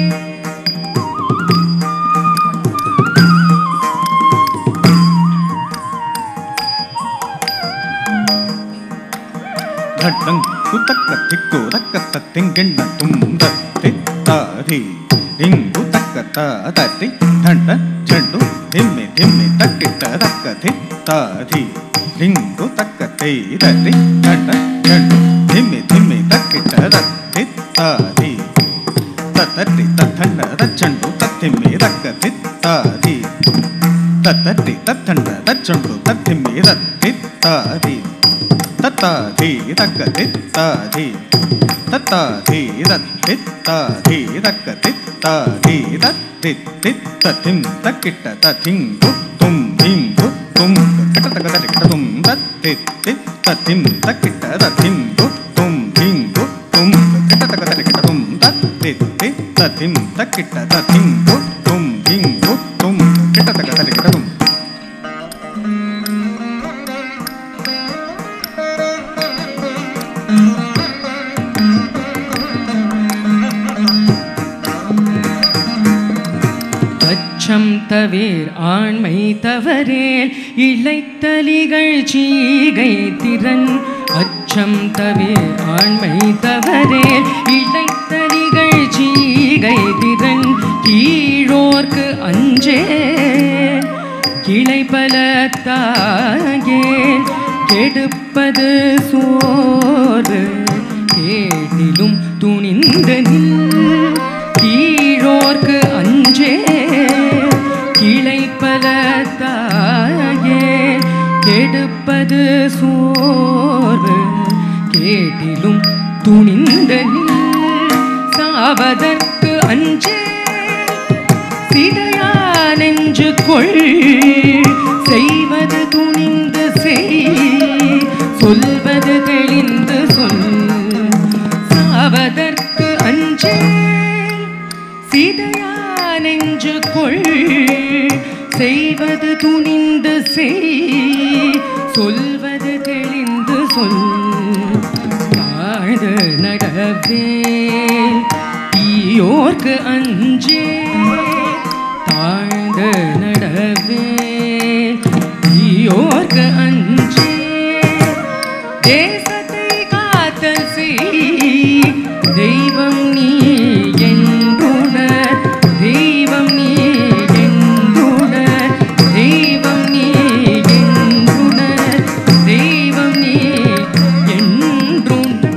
ಘಟ್ಟಂ ಕುತಕ್ಕ ತಿಕ್ಕು ತಕ್ಕ ತತ್ತಿಂಗೆಣ್ಣ ತುಂಬ ತಿತ್ತಾರಿ ಡಿಂಗು ತಕ್ಕ ತಾತಿ ದಂಡ ಜಂಡು ದಿಮ್ಮಿ ದಿಮ್ಮಿ ತಕ್ಕಿಟ್ಟ ತಕ್ಕ ತಿತ್ತಾರಿ ಡಿಂಗು ತಕ್ಕ ತೈದರಿ ದಂಡ ಜಂಡು ದಿಮ್ಮಿ ದಿಮ್ಮಿ ತಕ್ಕಿಟ್ಟ ತಿತ್ತಾರಿ ತತ್ತರಿ ತತ್ತಂಡ ತಚ್ಚಂಡು ತತ್ತಿಮ್ಮಿ ತಕ್ಕ ತಿತ್ತಾರಿ ತತ್ತರಿ ತತ್ತಂಡ ತಚ್ಚಂಡು ತತ್ತಿಮ್ಮಿ ತತ್ತಿತ್ತಾರಿ தத்தாதி தக்க தித்தாதி தத்தாதி தத்தித்தாதி தக்க தித்தாதி தத்தி தித்த திம் தக்கிட்ட ததிங்கு தும் திங்கு தும் கிட்ட தக்க தக்கிட்ட தும் தத்தி தித்த திம் தக்கிட்ட ததிங்கு தும் திங்கு தும் கிட்ட தக்க தக்கிட்ட தும் தத்தி தித்த திம் தக்கிட்ட ததிங்கு தும் திங்கு தும் கிட்ட தக்க தக்கிட்ட தும் அச்சம் தவிர் ஆண்மை தவறேல் இழைத்தலிகள் சீகை திறன் அச்சம் தவிர் ஆண்மை தவறேல் இழைத்தலிகள் சீகை திறன் கீழோர்க்கு அஞ்சே கிளை பல தாங்கேன் கெடுப்பது சோறு கேட்டிலும் துணிந்து நில் கீழோர்க்கு அஞ்சே கிளை பல தாயே கெடுப்பது சோர்வு கேட்டிலும் துணிந்த நில் சாவதற்கு அஞ்சே சிதையா நெஞ்சு கொள் செய்வது துணிந்து செய் சொல்வது தெளிந்து சொல் சாவதற்கு அஞ்சே சிதையா நெஞ்சு கொள் செய்வது துணிந்து செய் சொல்வது தெளிந்து சொல் தாழ்ந்து நடவேல் தீயோர்க்கு அஞ்சே தாழ்ந்து நடவேல் தீயோர்க்கு அஞ்சே தேசத்தை காத்தல் செய் தெய்வம் நீ என்றுணர் தெய்வம் நீ என்றுணர் தெய்வம் நீ என்றுணர் தெய்வம் நீ என்றுணர்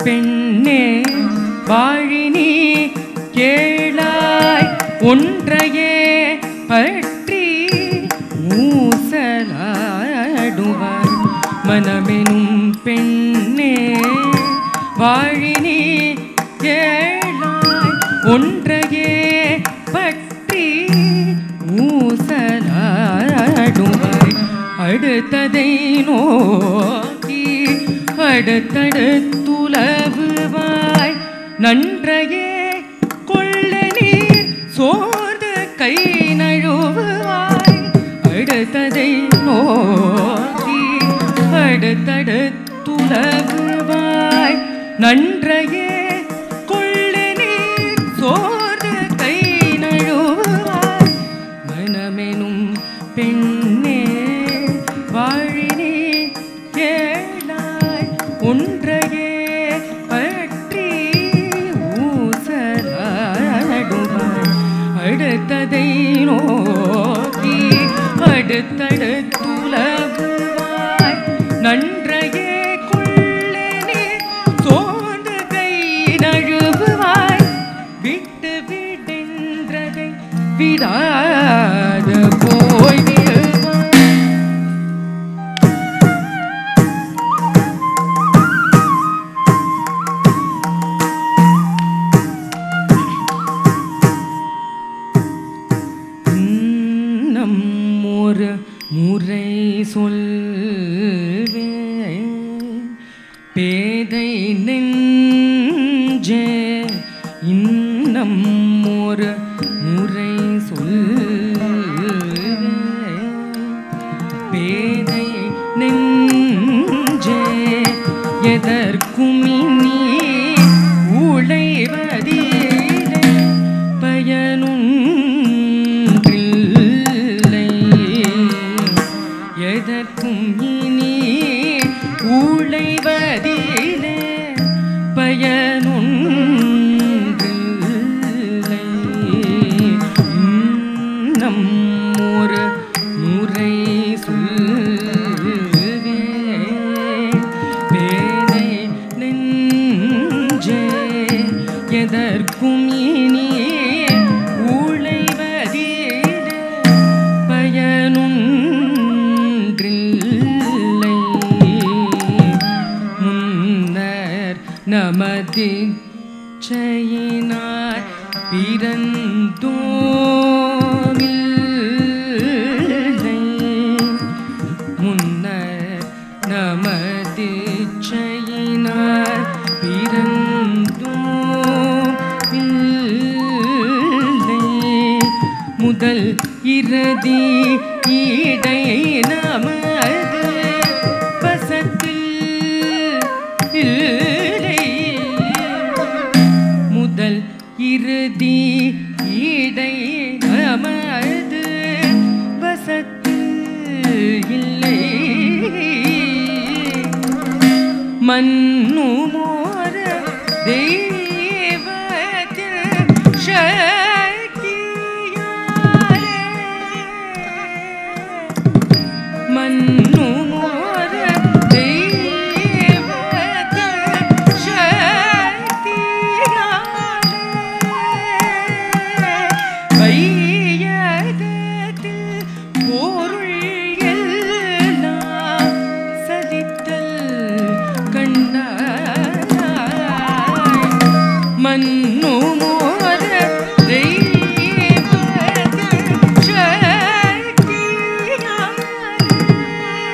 பெண்ணே வாழினி கேளாய் ஒன்றையே பற்றி மூசலாடுவார் மனமெனும் பெண்ணே வாழினி கேளாய் ஒன்றையே பற்றி ஊசலாடுவாய் அடுத்ததை நோக்கி அடுத்தடுத்துலவுவாய் நன்றையே கொள்ள நீர் சோர்ந்து கை நழுவுவாய் அடுத்ததை நோக்கி அடுத்தடுத்துலவுவாய் நன்றையே கொள்ள நீர் சோர்ந்து கை நழுவுவாய் மனமெனும் பெண்ணே வாழினே கேளாய் ஒன்றையே பற்றி ஊசலாடுவாய் அடுத்ததை நோக்கி அடுத்தடுத்துலவுவாய் நன்றையே கொள்ளனே சோர்ந்து கை நழுவுவாய் விட்டு விடென்றதை விடாத போய் விழுவாய் நம் ஒரு முறை சொல்வே பேதை நெஞ்சே இன்னம் ஒரு முறை சொல்வே பேதை நெஞ்சே எதற்கும் இனி உழைவதில்லை பயனுன்றில்லை எதற்கும் இனி உழைவதில்லை பயனுன்றில்லை இன்னம் ஒரு முறை சொல்வே பேதை நெஞ்சே எதற்கும் இனி உழைவதிலே பயனுன்றில்லை முன்னர் நமது செய்யினார் பிறந்தோமில்லை முன்னர் நமது செய்யினார் பிறந்தோமில்லை முதல் இறுதி இடை நமது வசத்தில் இல்லை முதல் இறுதி இடை நமது வசத்து இல்லை மன்னுமோர தெய்வத்தில் சக்தியாரே மன்னுமோர தெய்வத்தில் சக்தியாரே வையகத்தில் பொருள் எல்லாம் சதித்தல் கண்டாய் மன்னுமோர தெய்வத்தில் சக்தியாரே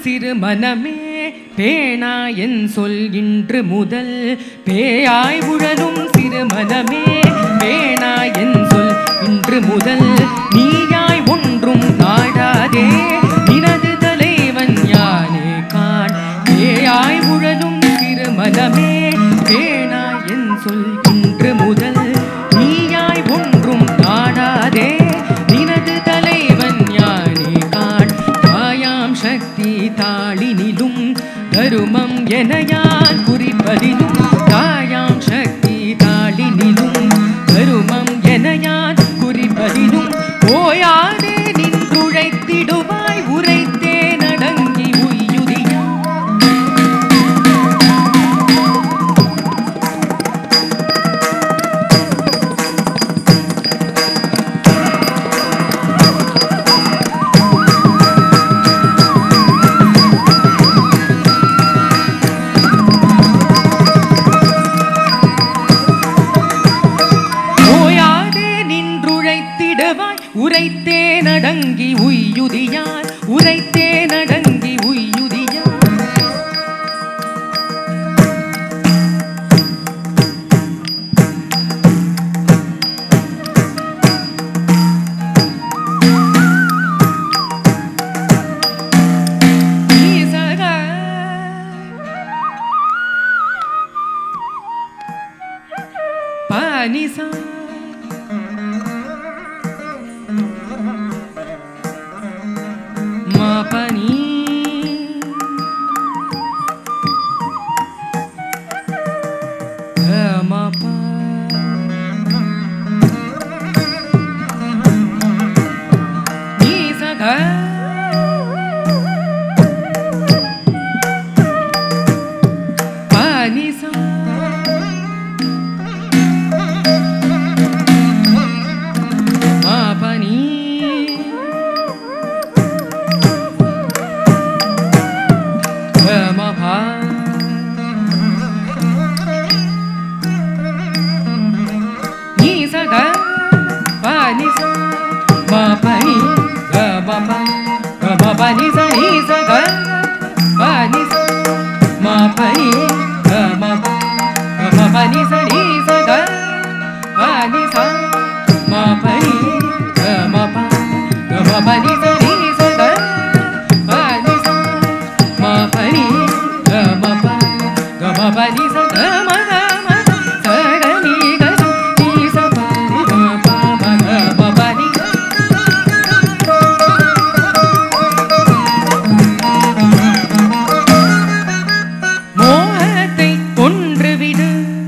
சிறு மனமே பேணா என் சொல் இன்று முதல் பேயாய் உழலும் சிறு மனமே பேணா என் சொல் இன்று முதல் நீயாய் ஒன்றும் நாடாதே நினது தலைவன் யானே காண் பேயாய் உழலும் சிறு மனமே பேணா என் சொல் இன்று முதல் நீயாய் ஒன்றும் நாடாதே நினது தலைவன் யானே காண் தாயாம் சக்தி தாளினிலும் தருமம் என யான் குறிப்பதிலும் தாயாம் சக்தி தாளினிலும் தருமம் என யான் குறிப்பதிலும் ஓயாதே நின்றுழைத்திடுவாய் உரைத்தே நடங்கி உய்யுதியா ஓயாதே நின்றுழைத்திடுவாய் உரைத்தே நடங்கி உய்யுதியார் உரைத்தே நடங்கி உய்யுதியார் ஈசக பானிசா மாபனி மாபா நீசக பானிசா மாபனி மாபா நீசக பானிச மாபனி மாபா மாபனிச நீசக பானிச மாபனி மாபா மாபனிச நீசக பானிச மாபனி மாபா மாபனிச நீசக பானிச மாபனி மாபா மாபனிச மக சரணி கச நீச பாரி மாபா மக மாபனி மோகத்தை கொன்றுவிடு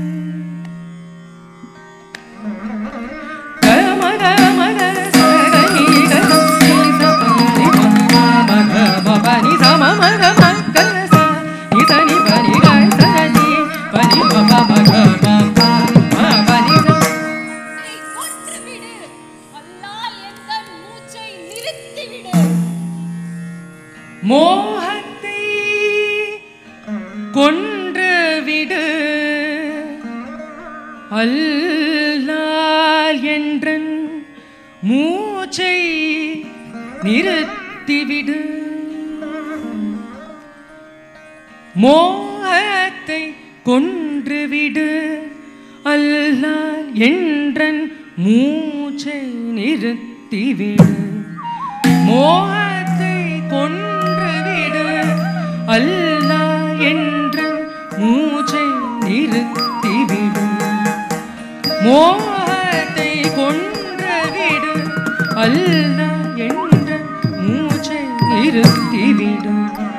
கமக மக சரணி கச நீச பாரி மாபா மக மாபனி சம மக மக ச நிச நி பனி க சரணி பனி மாபா மக மாபா மாபனி ச அதை கொன்றுவிடு அல்லால் எங்கள் மூச்சை நிறுத்திவிடு மோகத்தை கொன்று விடு அல்லால் என்றன் மூச்சை நிறுத்திவிடு மோகத்தை கொன்றுவிடு அல்லால் என்றன் மூச்சை நிறுத்திவிடு மோகத்தை கொன்றுவிடு அல்லா என்ற மூச்சை நிறுத்திவிடு மோகத்தை கொன்றுவிடு அல்லா என்ற மூச்சை நிறுத்திவிடு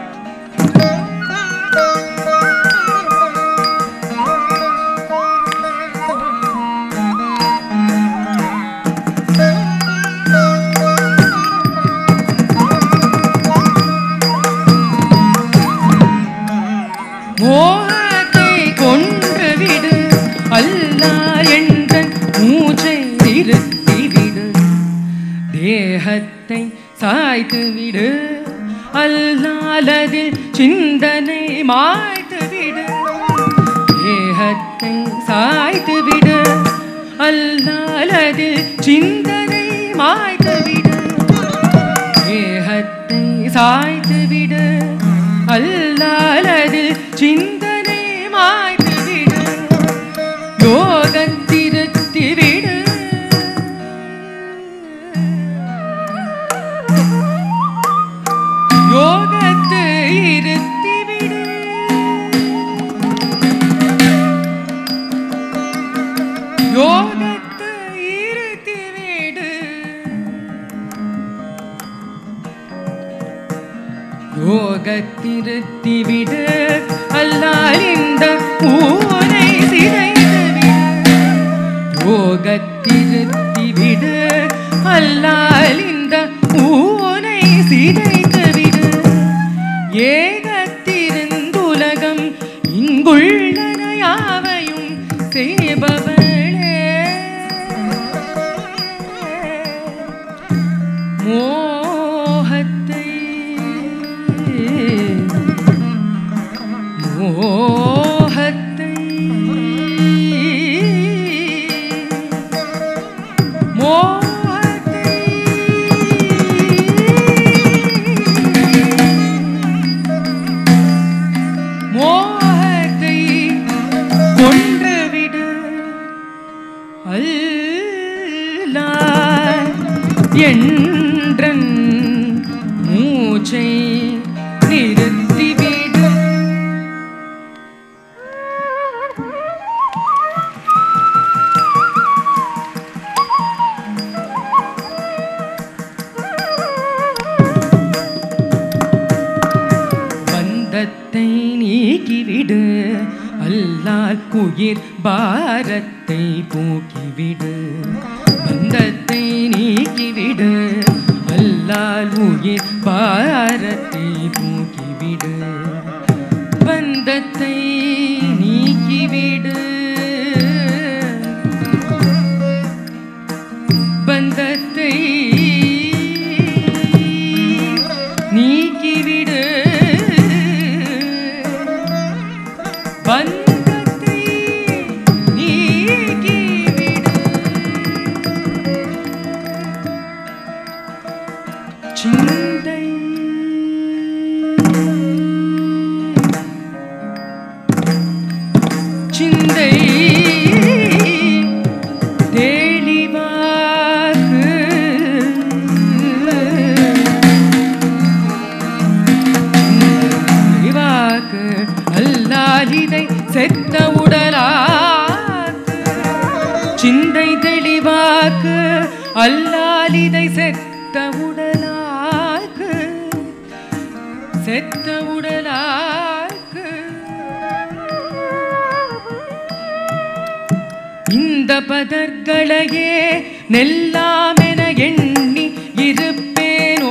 மோகத்தை கொன்றுவிடு அல்லா என்ற மூச்சை நிறுத்திவிடு தேகத்தை சாய்த்து விடு அல்லாலதில் சிந்தனை மாய்த்து விடு தேகத்தை சாய்த்து விடு அல்லாலதில் சிந்தனை மாய்த்து விடு தேகத்தை சாய்த்து விடு அல்லாலதில் சிந்தனை மாய்த்துவிடு யோகத்திருத்திவிடு யோகத்தை இருத்திவிடு யோகத்தை இருத்திவிடு யோகத்திருத்திவிடு அல்லால் இந்த ஊனை சிதைத்துவிடு யோகத்திருத்திவிடு அல்லால் இந்த ஊனை சிதைத்துவிடு ஏகத்திருந்துலகம் இங்குள்ளன யாவையும் செய்பவளே மோகத்தை மோகத்தை மோகத்தை மோகத்தை கொன்றுவிடு அல்லாஹ் என்றன் மூச்சை நிறுத்திவிடு பந்தத்தை நீக்கிவிடு அல்லால் உயிர் பாரத்தை போக்கிவிடு பந்தத்தை நீக்கிவிடு அல்லால் உயிர் பாரத்தை போக்கிவிடு பந்தத்தை நீக்கிவிடு பந்தத்தை நீக்கிவிடு பந்தத்தை நீக்கிவிடு சிந்தை சிந்தை தெளிவாக்கு அல்லாலிதை செத்த உடலாக்கு சிந்தை தெளிவாக்கு அல்லாலிதை செத்த உடலாக்கு செத்த உடலாக்கு இந்த பதர்களையே நெல்லாமென எண்ணி இருப்பேனோ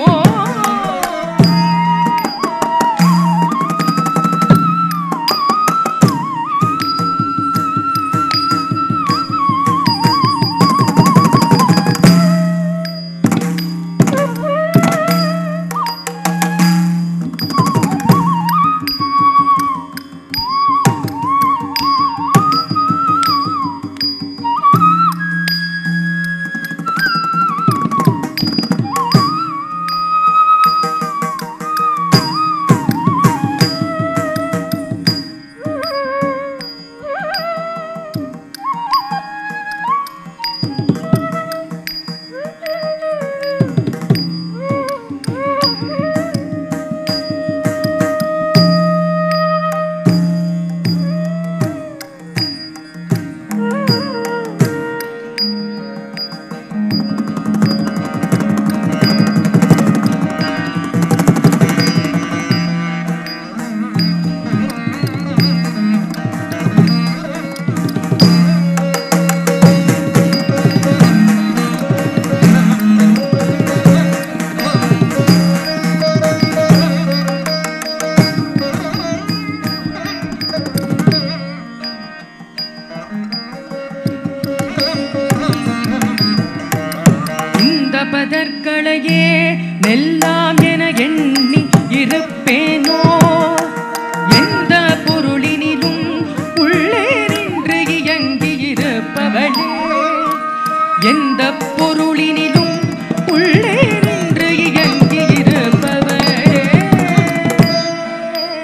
இந்த பதர்களையே நெல்லாம் என எண்ணி இருப்பேனோ எந்த பொருளினிலும் உள்ளே நின்று இயங்கி இருப்பவளே எந்த பொருளினிலும் உள்ளே நின்று இயங்கி இருப்பவளே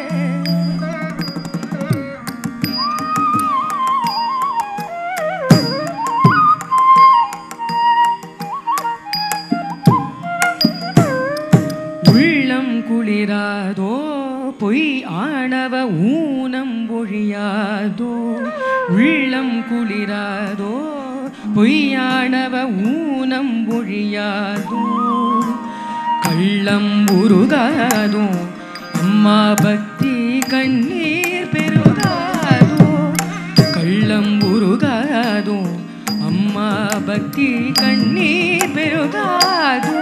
குளிராதோ பொய் ஆணவ ஊனம் ஒழியாதோ உள்ளம் குளிராதோ பொய்யானவ ஊனம் ஒழியாதோ கள்ளம் உருகாதோ அம்மா பக்தி கண்ணீர் பெருகாதோ கள்ளம் உருகாதோ அம்மா பக்தி கண்ணீர் பெருகாதோ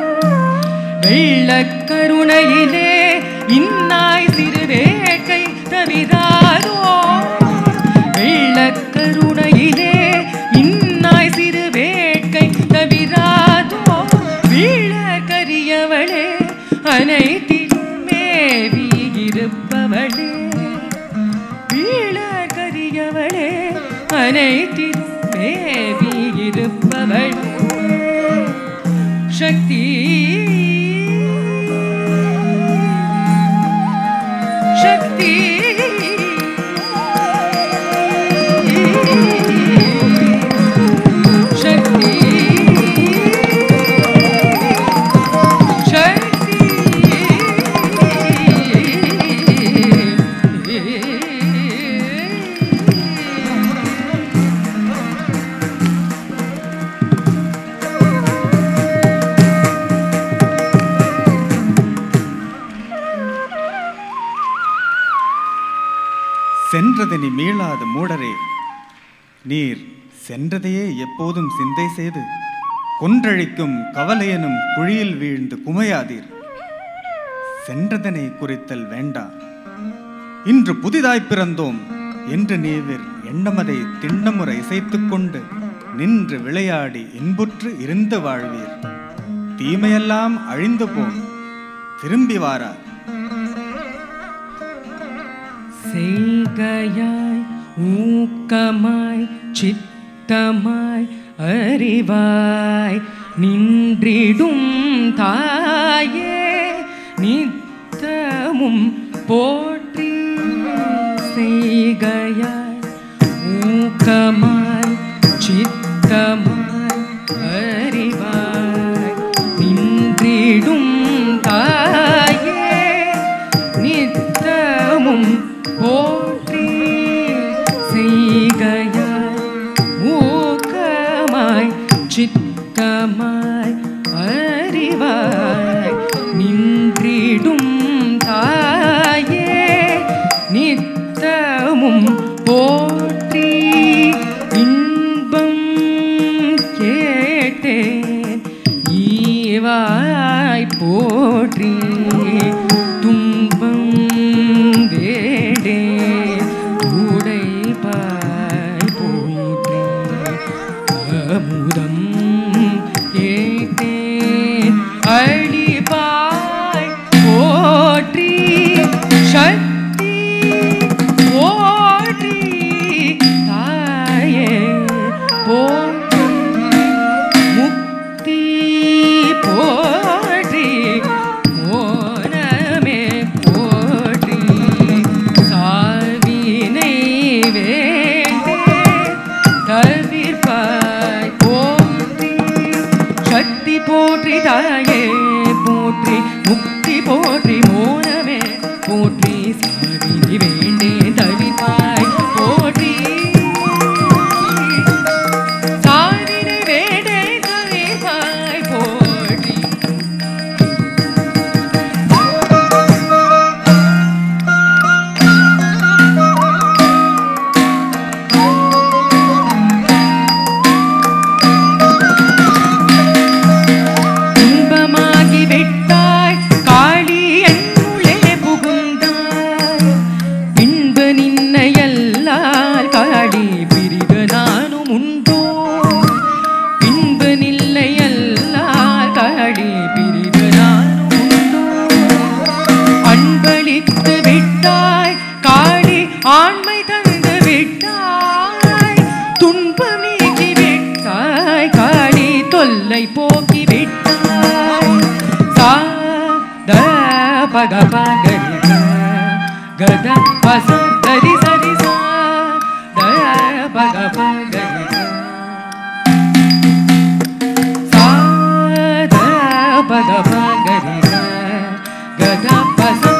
வெள்ளக்கருணையிலே இன்னாய் சிறு வேட்கை தவிராதோ வெள்ளக்கருணையிலே இன்னாய் சிறு வேட்கை தவிராதோ வீழ கரியவளே அனைத்திலும் மேவி இருப்பவளே வீழ கரியவளே அனைத்திலும் மேவி இருப்பவளே சக்தி சக்தி சக்தி சக்தி சென்றதனி மீளாத மூடரே நீர் சென்றதையே எப்போதும் சிந்தை செய்து கொன்றழிக்கும் கவலையெனும் குழியில் வீழ்ந்து குமையாதீர் சென்றதனை குறித்தல் வேண்டாம் இன்று புதிதாய் பிறந்தோம் என்று நீவிர் எண்ணமதை திண்ணமுறை இசைத்துக் கொண்டு நின்று விளையாடி இன்புற்று இருந்து வாழ்வீர் தீமையெல்லாம் அழிந்து போம் திரும்பி வாரார் செய்கையாய் ஊக்கமாய் சித்தமாய் அறிவாய் நின்றிடும் தாயே நித்தமும் போற்றி செய்கையாய் ஊக்கமாய் சித்தமாய் அறிவாய் நின்றிடும் தாயே நித்தமும் போற்றி செய்கையாய் ஊக்கமாய் சித்தமாய் அறிவாய் நின்றிடும் தாயே நித்தமும் போற்றி இன்பம் கேட்டேன் ஈவாய் போற்றி துன்பம் வேடே உடைப்பாய் போற்றி அமுதம் கேட்டேன் அழிப்பாய் போற்றி சக்தி போற்றி தாயே போற்றி முக்தி போற்றி மோனமே போற்றி சாவினை வேண்டே தவிர்ப்பாய் போற்றி சக்தி போற்றி தாயே போற்றி முக்தி போற்றி மோனமே போற்றி சாவினை வேண்டே தவிர்ப்பாய் போற்றி சாவினை வேண்டே தவிர்ப்பாய் போற்றி இன்பமாகி விட்டாய் காளி என்னுள்ளே புகுந்தாய் பின்பு நின்னையல்லால் காளி பிரிவு நானும் உண்டோ பின்பு நில்லையல்லால் காளி பிரிவு நானும் உண்டோ அன்பளித்து விட்டாய் காளி ஆண்மை தந்து விட்டாய் துன்பம் நீக்கி விட்டாய் காளி தொல்லை போக்கி விட்டாய் சா த பக பகரி கத பச தரி சரி சா த பக பகரி சா த பக பகரி கத பச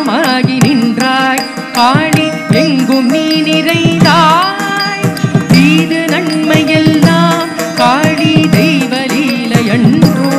போதமாகி நின்றாய் காளி எங்கும் நீ நிறைந்தாய் தீது நன்மையெல்லாம் காளி தெய்வலீலையன்றோ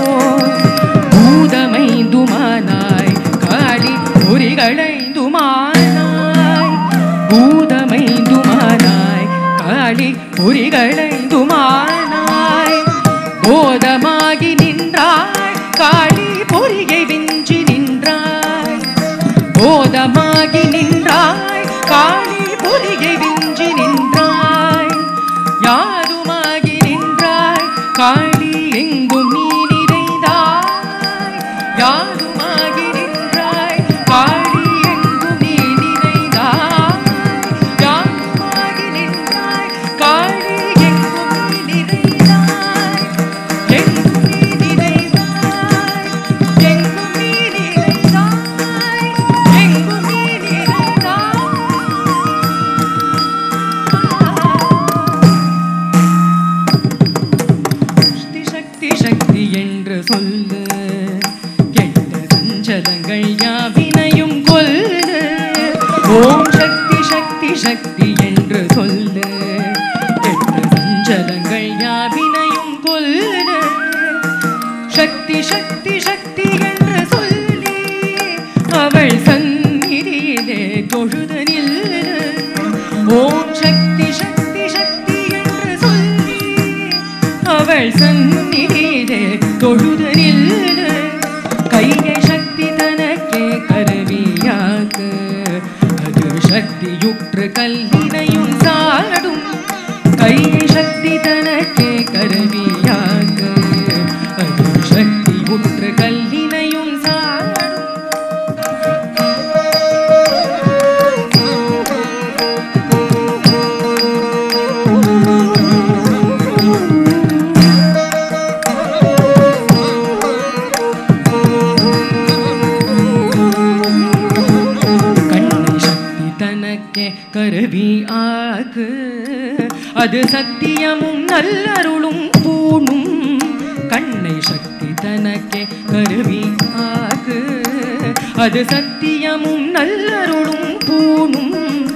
பூதமைந்துமானாய் காளி பொறிகளைந்துமானாய் பூதமைந்துமானாய் காளி பொறிகளைந்துமானாய் போதமாகி நின்றாய் காளி பொறியை விஞ்சி நின்றாய் போதமாகி நின்றாய் காளி பொறியை விஞ்சி நின்றாய் யாருமாகி நின்றாய் காளி எங்கும் நீ நிறைந்தாய் யாருமாகி நின்றாய் காளி எங்கும் நீ நிறைந்தாய் யாருமாகி நின்றாய் காளி எங்கும் நீ நிறைந்தாய் எங்கும் நீ நிறைந்தாய் எங்கும் நீ நிறைந்தாய் எங்கும் நீ நிறைந்தாய் சக்தி சக்தி என்று சொல்லு கெட்ட சஞ்சலங்கள் யாவினையும் கொல்லு ஓம் சக்தி சக்தி சக்தி என்று சொல்லு கெட்ட சஞ்சலங்கள் யாவினையும் கொல்லு சக்தி சக்தி சக்தி என்று சொல்லி அவள் சந்நிதியிலே தொழுது நில்லு ஓம் சக்தி சக்தி சக்தி என்று சொல்லி அவள் சந்நிதியிலே தொழுது நில்லு கையை சக்தி தனக்கே கருவியாக்கு அது சக்தியுற்று கல்லினையும் சாடும் கையை சக்தி தனக்கே கருவியாக்கு அது சக்தி உற்று கல்லினையும் சாடும் கண்ணை சக்தி தனக்கே கருவி ஆகு அது சத்தியமும் நல்லருளும் பூணும் கண்ணை சக்தி தனக்கே கருவி ஆகு அது சத்தியமும் நல்லருளும் பூணும்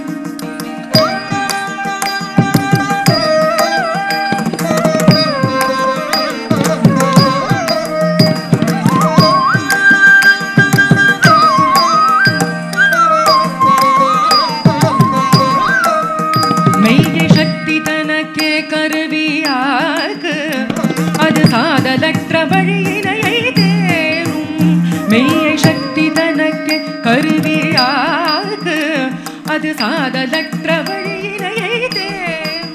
மெய்யை சக்தி தனக்கே கருவியாக அது சாதலற்ற வழியினையை தேரும் மெய்யை சக்தி தனக்கே கருவியாக அது சாதலற்ற வழியினையை தேரும்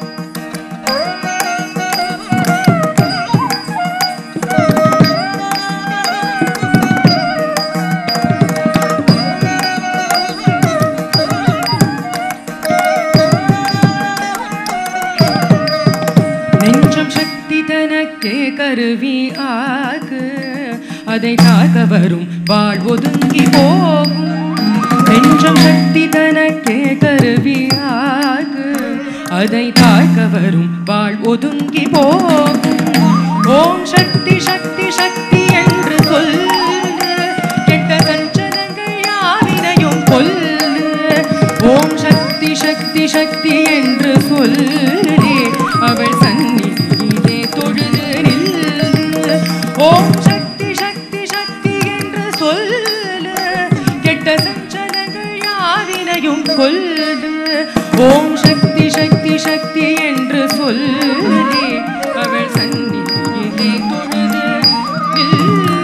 நெஞ்சம் சக்தி தனக்கே கருவி ஆகு அதை தாக்க வரும் வாழ் ஒதுங்கி போகும் நெஞ்சம் சக்தி தனக்கே கருவி ஆகு அதை தாக்க வரும் வாழ் ஒதுங்கி போகும் ஓம் சக்தி சக்தி சக்தி என்று சொல்லு கெட்ட சஞ்சலங்கள் யாவினையும் கொல்லு ஓம் சக்தி சக்தி சக்தி என்று சொல்லி அவள் சந்நிதியிலே தொழுது நில்லு ஓம் சக்தி சக்தி சக்தி என்று சொல்லு கெட்ட சஞ்சலங்கள் யாவினையும் கொல்லு ஓம் சக்தி சக்தி சக்தி என்று சொல்லி அவள் சந்நிதியிலே தொழுது நில்லு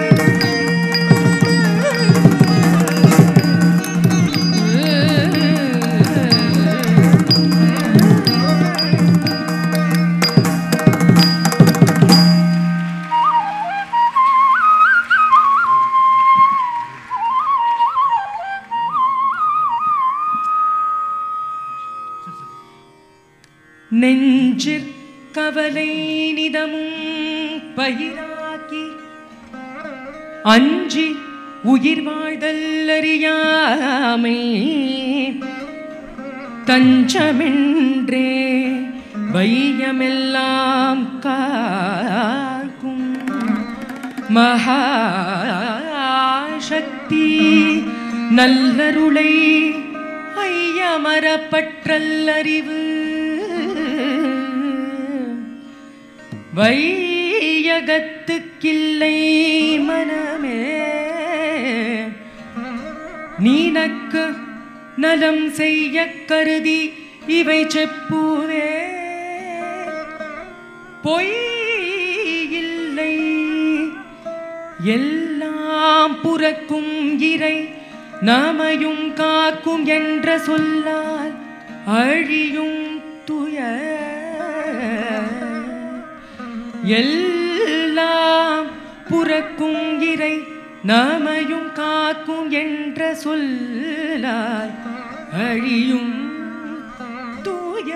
நெஞ்சிற்கவலை நிதமும் பயிராக்கி அஞ்சி உயிர் வாழ்தல் அறியாமே தஞ்சமென்றே வையமெல்லாம் காக்கும் மகாசக்தி நல்லருளை ஐயமரப்பற்றல்லறிவு வையகத்துக்கில்லை மனமே நீனக்கு நலம் செய்ய கருதி இவை செப்புவே பொய் இல்லை எல்லாம் புறக்கும் இறை நாமையும் காக்கும் என்ற சொல்லால் அழியும் துய எல்லாம் புறக்கும் இறை நாமையும் காக்கும் என்ற சொல்லால் அழியும் தூய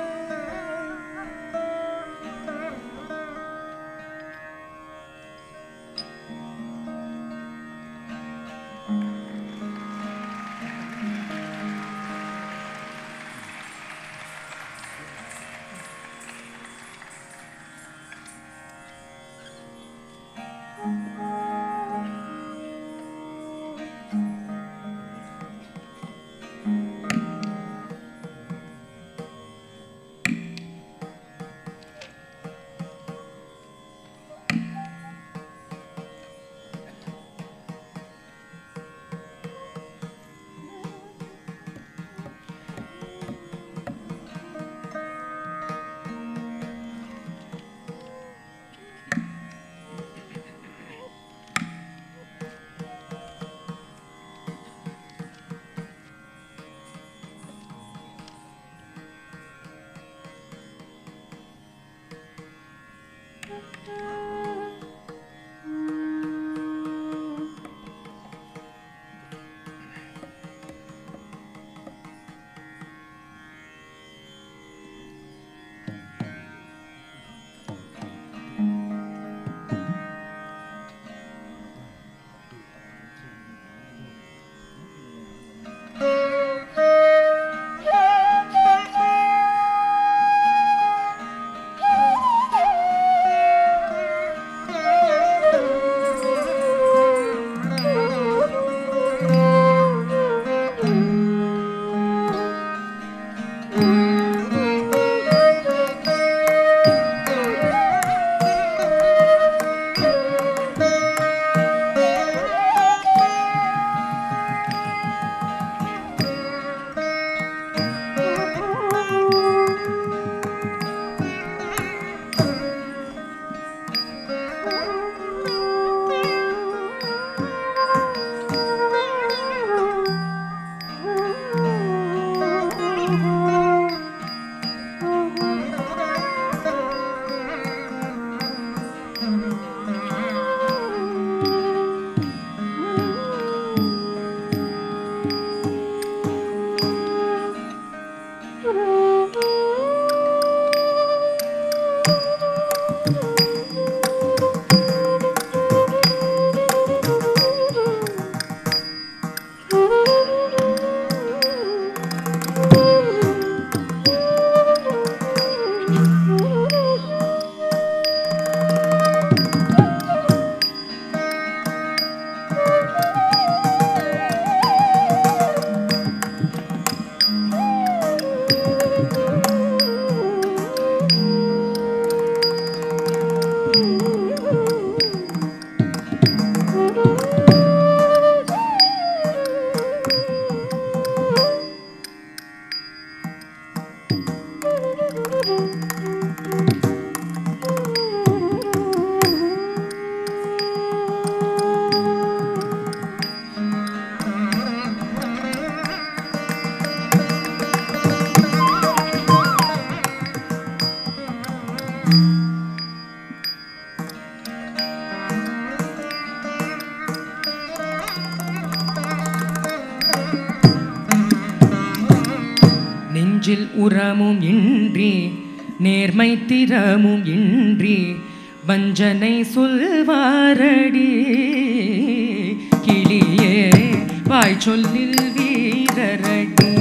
நெஞ்சில் உரமும் இன்றி நேர்மை திறமும் இன்றி வஞ்சனை சொல்வாரடி கிளியே வாய் சொல்லில் வீரரடி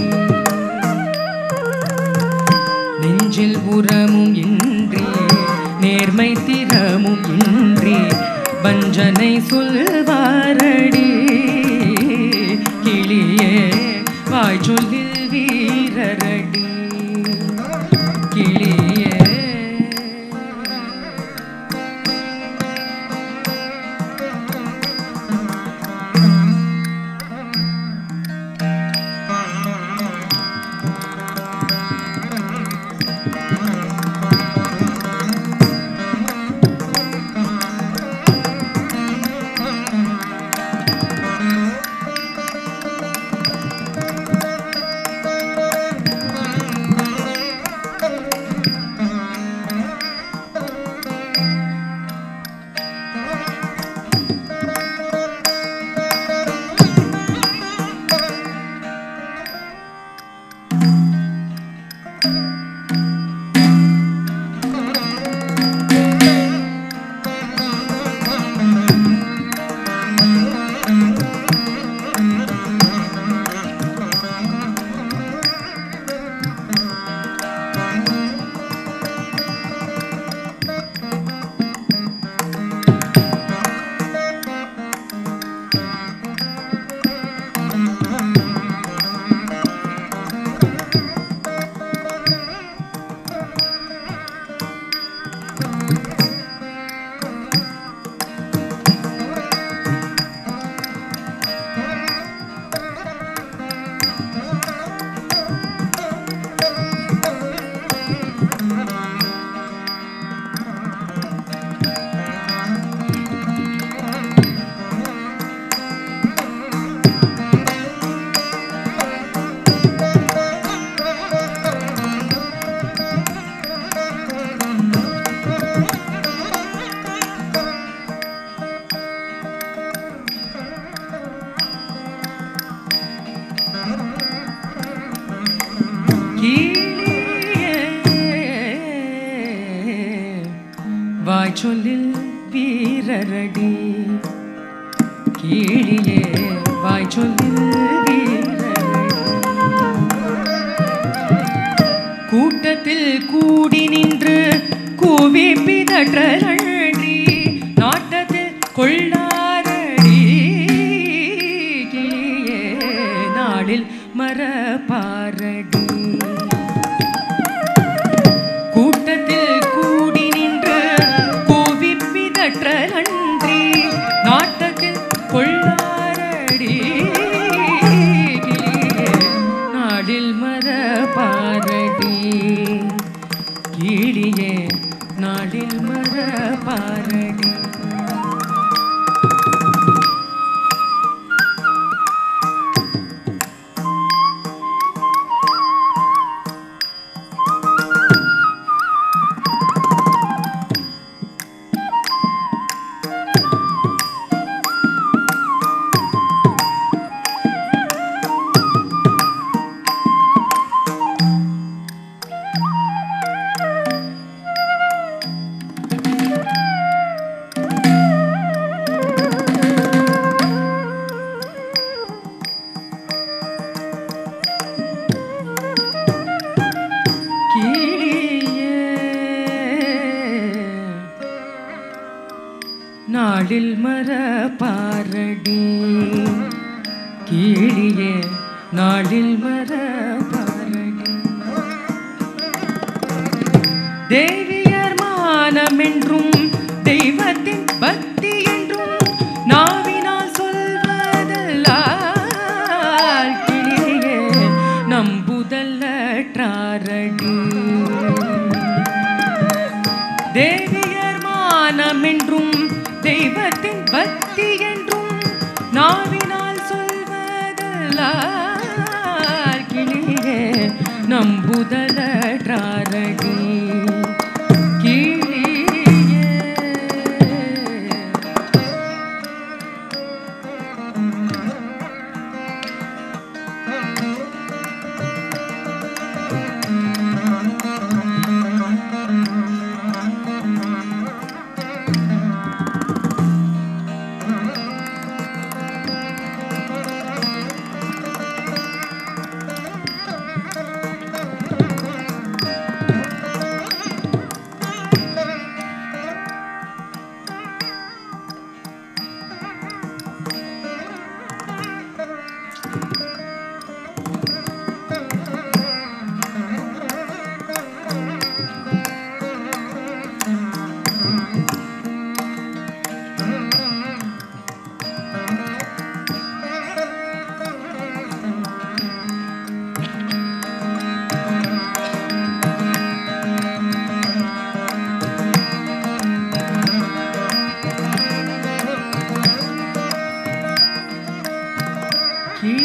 நெஞ்சில் உரமும் இன்றி நேர்மை திறமும் இன்றி வஞ்சனை சொல்வாரடி கிளி கிளியே வாய் சொல்லில் வீரரடி கிளியே வாய் சொல்லில் வீரரடி கீழியே வாய் சொல்லில் வீரரடி கூட்டத்தில் கூடி நின்று கூவி பிதற்ற நன்றி நாட்டத்தில் கொள்ளாரடி கிளியே நாளில் மரபாரடி கூட்டத்தில் கூடி நின்று கூவி பிதற்ற நன்றி நாட்டத்தில் கொள்ளாரடி கிளியே நாடில் மரபாரடி கிளியே நாடில் மரபாரடி கிளியே நாளில் மரபாரடி கிளியே நாளில் மரபாரடி தேவியர் மானமென்றும் தெய்வத்தின் பக்தி என்றும் நாவினால் சொல்வதல்லால் கிளியே நம்புதல்லற்றாரடி தேவியர் மானமென்றும் தெய்வத்தின் பக்தி என்றும் நாவினால் சொல்வதல்லால் கிளியே நம்புதலற்றாரடி கிளியே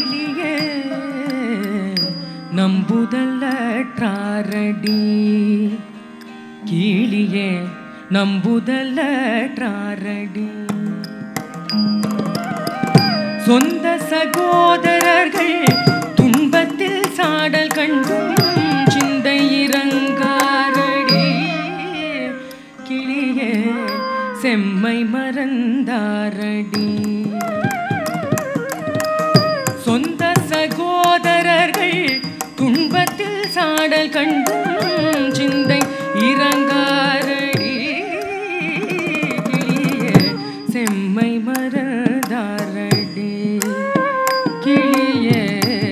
கிளியே நம்புதல்லற்றாரடி கீழியே நம்புதல்லற்றாரடி சொந்த சகோதரர்கள் துன்பத்தில் சாடல் கண்டும் சிந்தை இறங்காரடி கிளியே செம்மை மறந்தாரடி சொந்த சகோதரர்கள் துன்பத்தில் சாடல் கண்டும் சிந்தை இறங்காரடி கிளியே செம்மை மறந்தாரடி கிளியே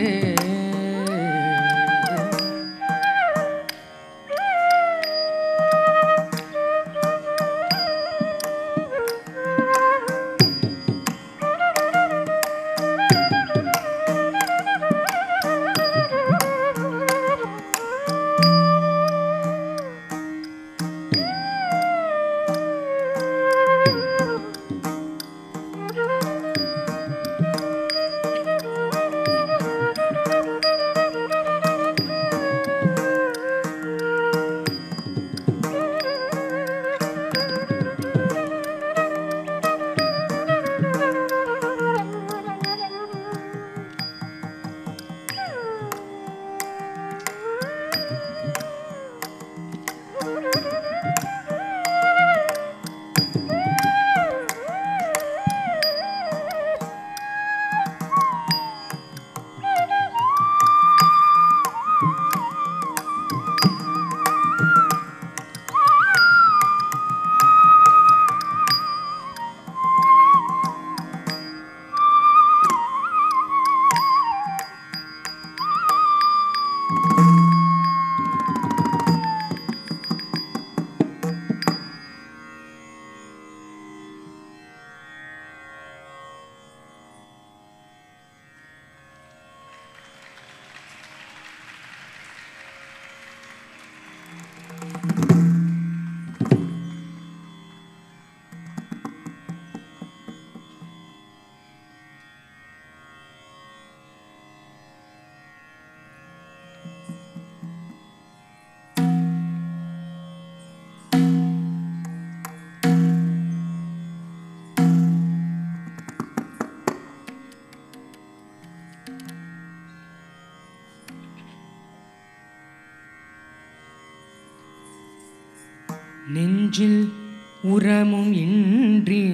நெஞ்சில் உரமும் இன்றி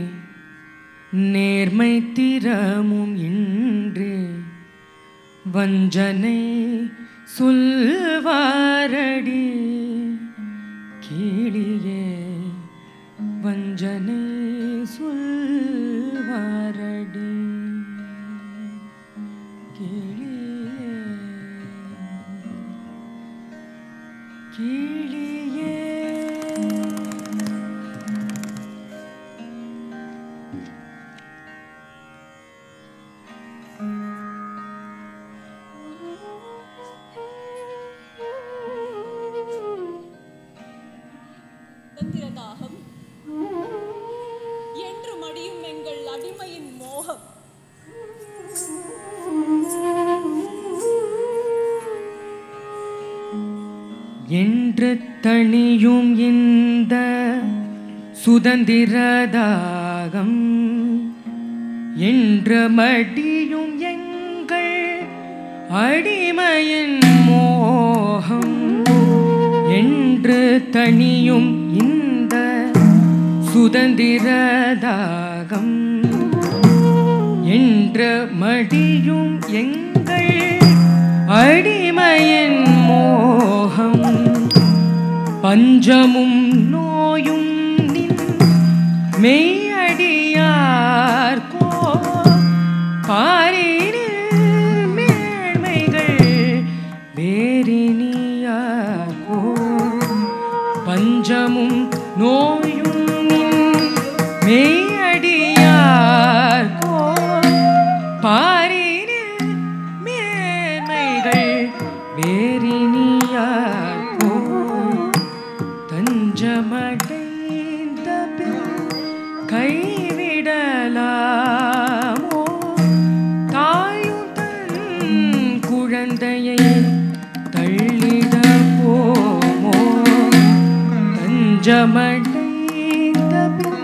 நேர்மை திறமும் இன்றி வஞ்சனை சொல்வாரடி கீழியே வஞ்சனை சொல்வாரடி கிளியே கிளியே சுதந்திரதாகம் என்று மடியும் எங்கள் அடிமையின் மோகம் என்று தணியும் இந்த சுதந்திரதாகம் என்று மடியும் எங்கள் அடிமையின் மோகம் என்று தணியும் இந்த சுதந்திரதாகம் என்று மடியும் எங்கள் அடிமையின் மோகம் பஞ்சமும் நோயும் நின் மெய்யடியார்கோ பாரினில் மேன்மைகள் வேறினியார்கோ பஞ்சமும் நோயும் நின் மெய்யடியார்கோ பாரினில் மேன்மைகள் வேறினியார்கோ தஞ்சமடைந்த பின் கைவிடலாமோ தாயும் தன் குழந்தையை தள்ளிட போமோ தஞ்சமடைந்த பின்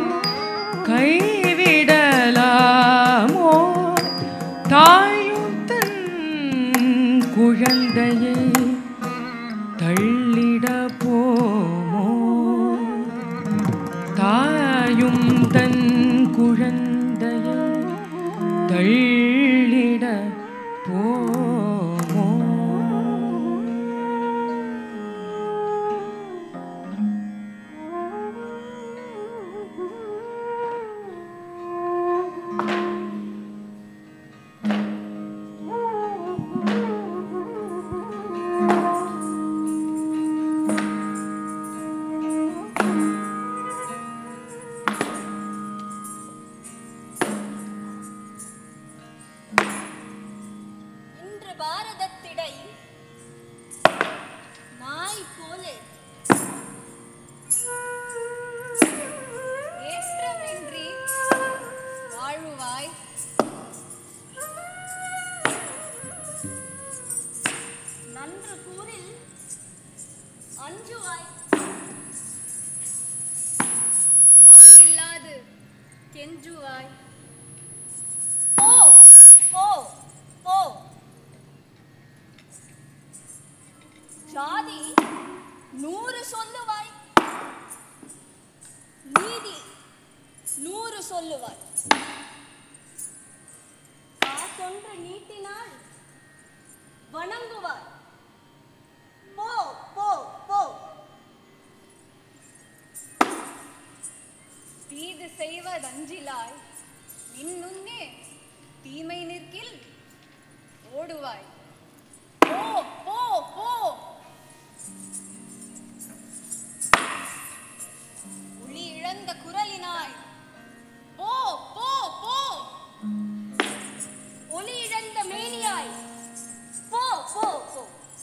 கைவிடலாமோ தாயும் தன் குழந்தையை தள்ளிட போமோ தாயும் தன் குழந்தையை தள்ளிட போமோ இன்று பாரதத்திடை நாய் போலே ஏற்றமின்றி வாழுவாய் நன்று கூறில் அஞ்சுவாய் நான் இல்லாது கெஞ்சுவாய் போ போ போ ஜாதி நூறு சொல்லுவாய் நீதி நூறு சொல்லுவாய் காசொன்று நீட்டினால் வணங்குவாய் போ போ போ தீது செய்வதஞ்சிலாய் இன்னுன்னே தீமை நிற்கில் ஓடுவாய் போ போ போ ஒளி இழந்த குரலினாய் போ போ போ ஒளி இழந்த மேனியாய் போ போ போ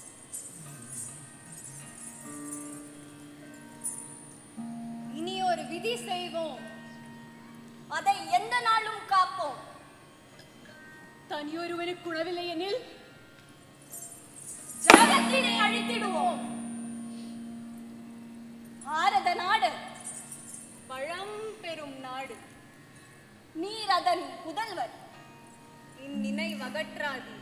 இனி ஒரு விதி செய்வோம் அதை எந்த நாளும் காப்போம் தனியொருவனுக்கு உணவில்லை எனில் ஜகத்தினை அழித்திடுவோம் பாரத நாடு பழம் பெரும் நாடு நீர் அதன் புதல்வர் இந்நினைவகற்றாது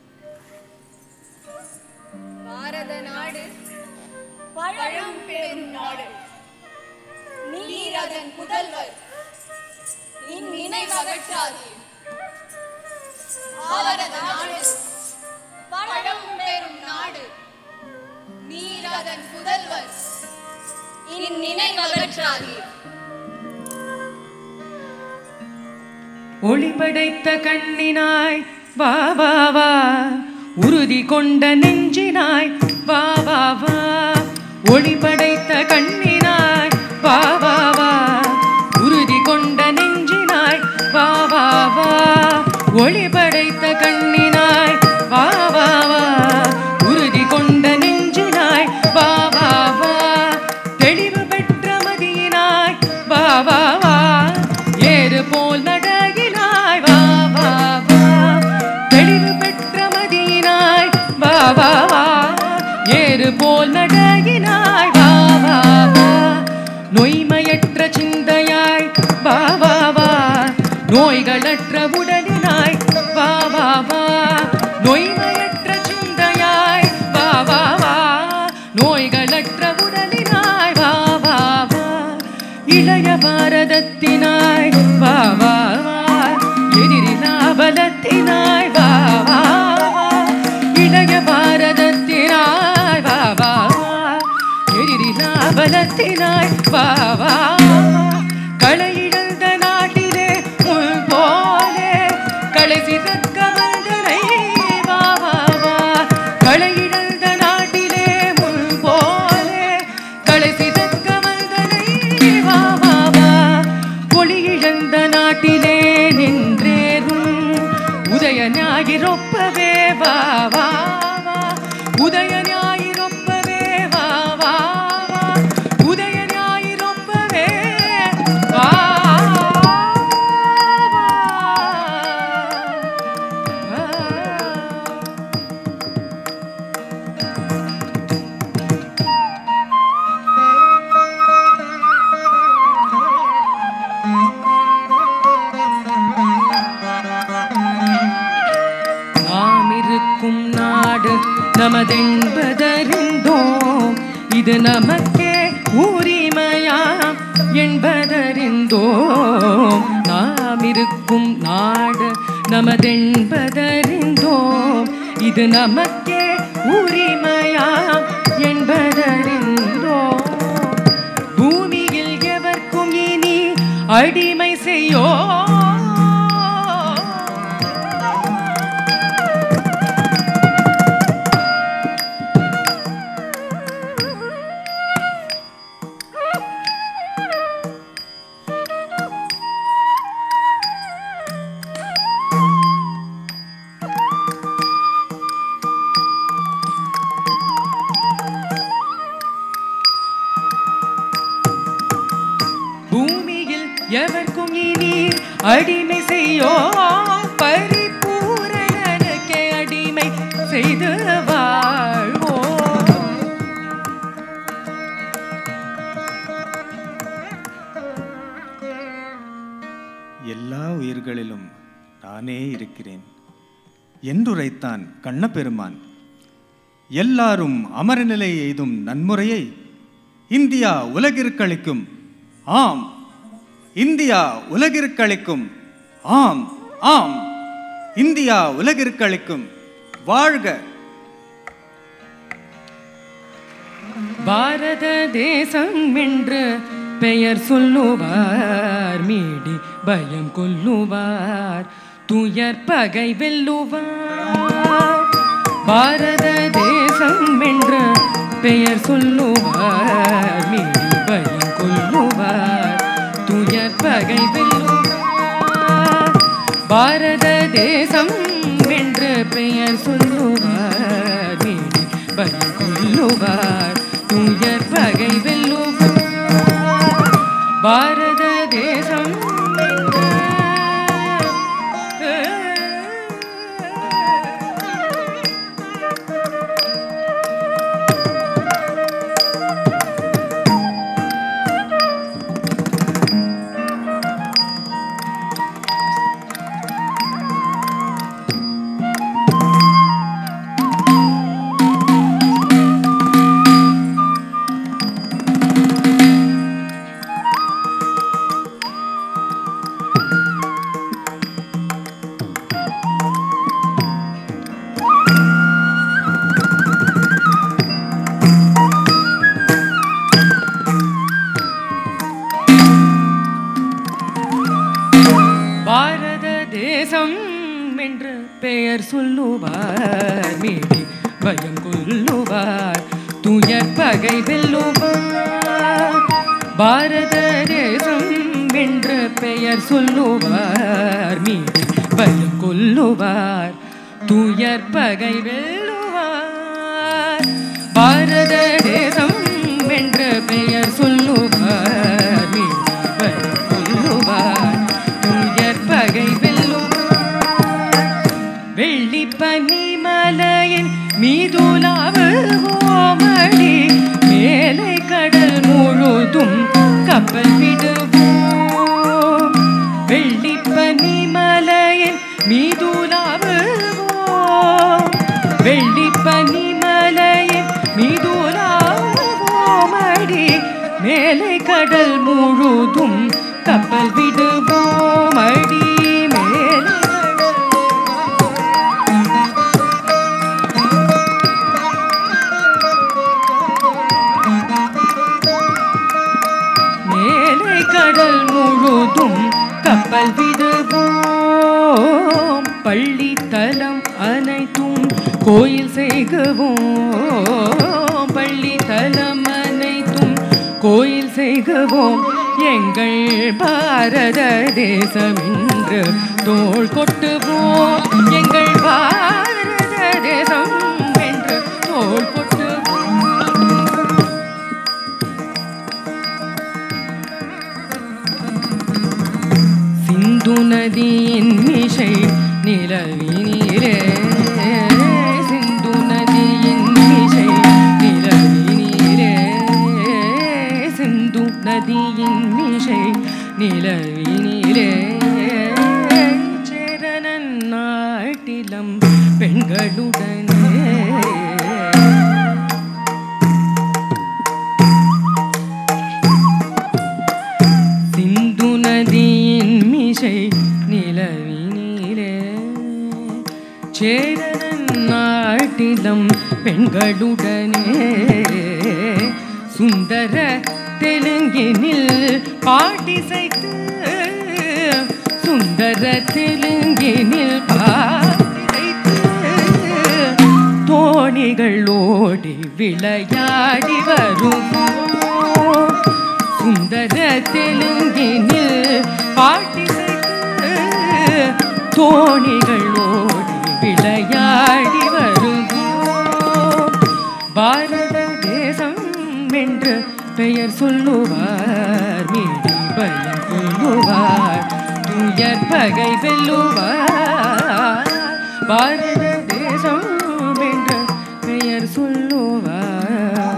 பாரத நாடு பழம் பெரும் நாடு நீர் அதன் புதல்வர் இந்நினைவகற்றாது பாரத நாடு பழம் பெரும் நாடு நீர் அதன் புதல்வர் இந்நினைவகற்றாது ஒளி படைத்த கண்ணினாய் வா வா வா உறுதி கொண்ட நெஞ்சினாய் வா வா வா ஒளி படைத்த கண்ணினாய் வா வா வா உறுதி கொண்ட நெஞ்சினாய் வா வா வா ஒளி படைத்த கண்ணினாய் வா வா வா உறுதி கொண்ட நெஞ்சினாய் வா வா வா தெளிவு பெற்ற மதியினாய் வா வா வா ஏறு போல் நடையினாய் வா வா வா தெளிவு பெற்ற மதியினாய் வா வா வா ஏறு போல் நடையினாய் வா வா வா நொய்மையற்ற சிந்தையாய் வா வா வா நோய்களற்ற உடலினாய் வா வா வா நொய்மையற்ற சிந்தையாய் வா வா வா நோய்களற்ற உடலினாய் வா வா வா இளைய பாரதத்தினாய் வா வா வா எதிரிலா பலத்தினாய் வா வா வா இளைய பாரதத்தினாய் வா வா வா எதிரிலா பலத்தினாய் வா வா வா களை இழந்த நாட்டிலே முள் போலே களை சிறக்க வந்தனை வா வா வா களை இழந்த நாட்டிலே முள் போலே களை சிறக்க வந்தனை வா வா வா ஒளி இழந்த நாட்டிலே நின்றேறும் உதய ஞாயிறொப்பவே வா வா வா உதய ஞாயிறொப்பவே வா வா வா உதய ஞாயிறொப்பவே வா வா நமதென்பதறிந்தோம் இது நமக்கே உரிமையாம் என்பதறிந்தோம் நாம் இருக்கும் நாடு நமதென்பதறிந்தோம் இது நமக்கே உரிமையாம் என்பதறிந்தோம் பூமியில் எவர்க்கும் இனி அடிமை செய்யோ பூமியில் எவர்க்கும் இனி அடிமை செய்யோ பரிபூரணனுக்கே அடிமை செய்து வாழ்வோ எல்லா உயிர்களிலும் நானே இருக்கிறேன் என்றுரைத்தான் கண்ணபெருமான் எல்லாரும் அமரநிலை எய்தும் நன்முறையை இந்தியா உலகிற்களிக்கும் ஆம் இந்தியா உலகிற்களிக்கும் ஆம் ஆம் இந்தியா உலகிற்களிக்கும் வாழ்க பாரத தேசம் என்று பெயர் சொல்லுவார் மீடி பயம் கொல்லுவார் துயர் பகை வெல்லுவார் பாரத தேசம் என்று பெயர் சொல்லுவார் மீடி பயம் கொல்லுவார் துயர் பகை வெல்லுவார் பாரத தேசம் என்று பெயர் சொல்லுவார் மீடி பயம் கொல்லுவார் துயர் பகை வெல்லுவார் பாரத தேசம் பாரத தேசம் என்று பெயர் சொல்லுவார் மீடி பயம் கொல்லுவார் துயர் பகை வெல்லுவார் பாரத தேசம் என்று பெயர் சொல்லுவார் மீடி பயம் கொல்லுவார் துயர் பகை வெல்லுவார் பாரத தேசம் என்ற பெயர் சொல்லுவார் மீடி பயம் கொல்லுவார் துயர் பகை வெல்லுவார் வெள்ளி பனி மலையின் மீதுலாவுவோமடி மேலை கடல் முழுதும் கப்பல் விடுவோம் வெள்ளி பனி மலையின் மீதுலாவுவோம் வெள்ளி பனி மலையின் மீதுலாவுவோமடி மேலை கடல் முழுதும் கப்பல் விடுவோம் அடி மேலே மேலே கடல் முழுதும் கப்பல் விடுவோம் பள்ளி தலம் அனைத்தும் கோயில் செய்குவோம் பள்ளி தலம் அனைத்தும் கோயில் செய்குவோம் எங்கள் பாரத தேசம் என்று தோள் கொட்டுவோம் எங்கள் பாரத தேசம் என்று தோள் கொட்டுவோம் சிந்து நதியின் மிஷை நிலவினிலே சிந்து நதியின் மிஷை நிலவினிலே சிந்து நதியின் மிஷை நிலவினிலே சேரனன் நாட்டிலம் பெ சேரன் நாட்டிலம் பெண்களுடனே சுந்தர தெலுங்கினில் பாட்டிசைத்து சுந்தர தெலுங்கினில் பாட்டிசைத்து தோணிகள் ஓடி விளையாடி வரும் சுந்தர தெலுங்கினில் பாட்டிசைத்து தோணிகள் ஓடி விளையாடி வரும் பாரத தேசம் என்று பெயர் சொல்லுவார் மீதி பயம் கொள்ளுவார் துயர் பகை வெல்லுவார் பாரத தேசம் என்று பெயர் சொல்லுவார்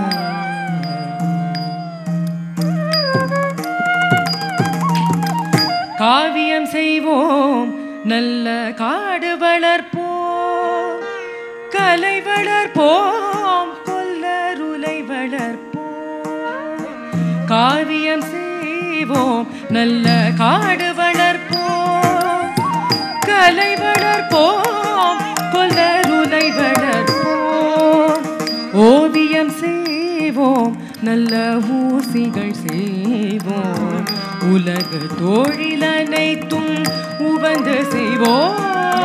காவியம் செய்வோம் நல்ல காடு வளர்ப்போம் கலை வளர்ப்போம் கொல்லருலை வளர்ப்போம் காவியம் செய்வோம் நல்ல காடு வளர்ப்போம் கலை வளர்ப்போம் கொல்லருலை வளர்ப்போம் ஓவியம் செய்வோம் நல்ல ஊசிகள் செய்வோம் உலக தொழில் அனைத்தும் உவந்து செய்வோம்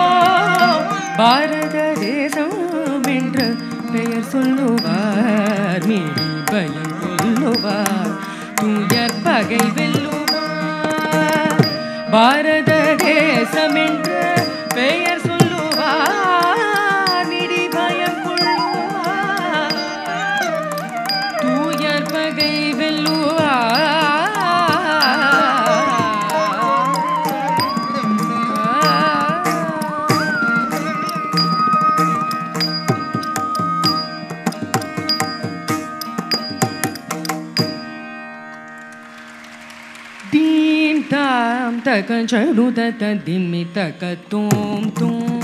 பாரத தேசம் என்று பெயர் சொல்லுவார் மீறி பயம் கொள்ளுவார் துயர் பகை வெல்லுவார் பாரத தேசம் என்று பெயர் சொல்லுவார் மிடி பயம் கொள்ளுவார் தூயர் பகை வெல்லுவார் Dim tam takan chalu da da dim mi taka tum tum.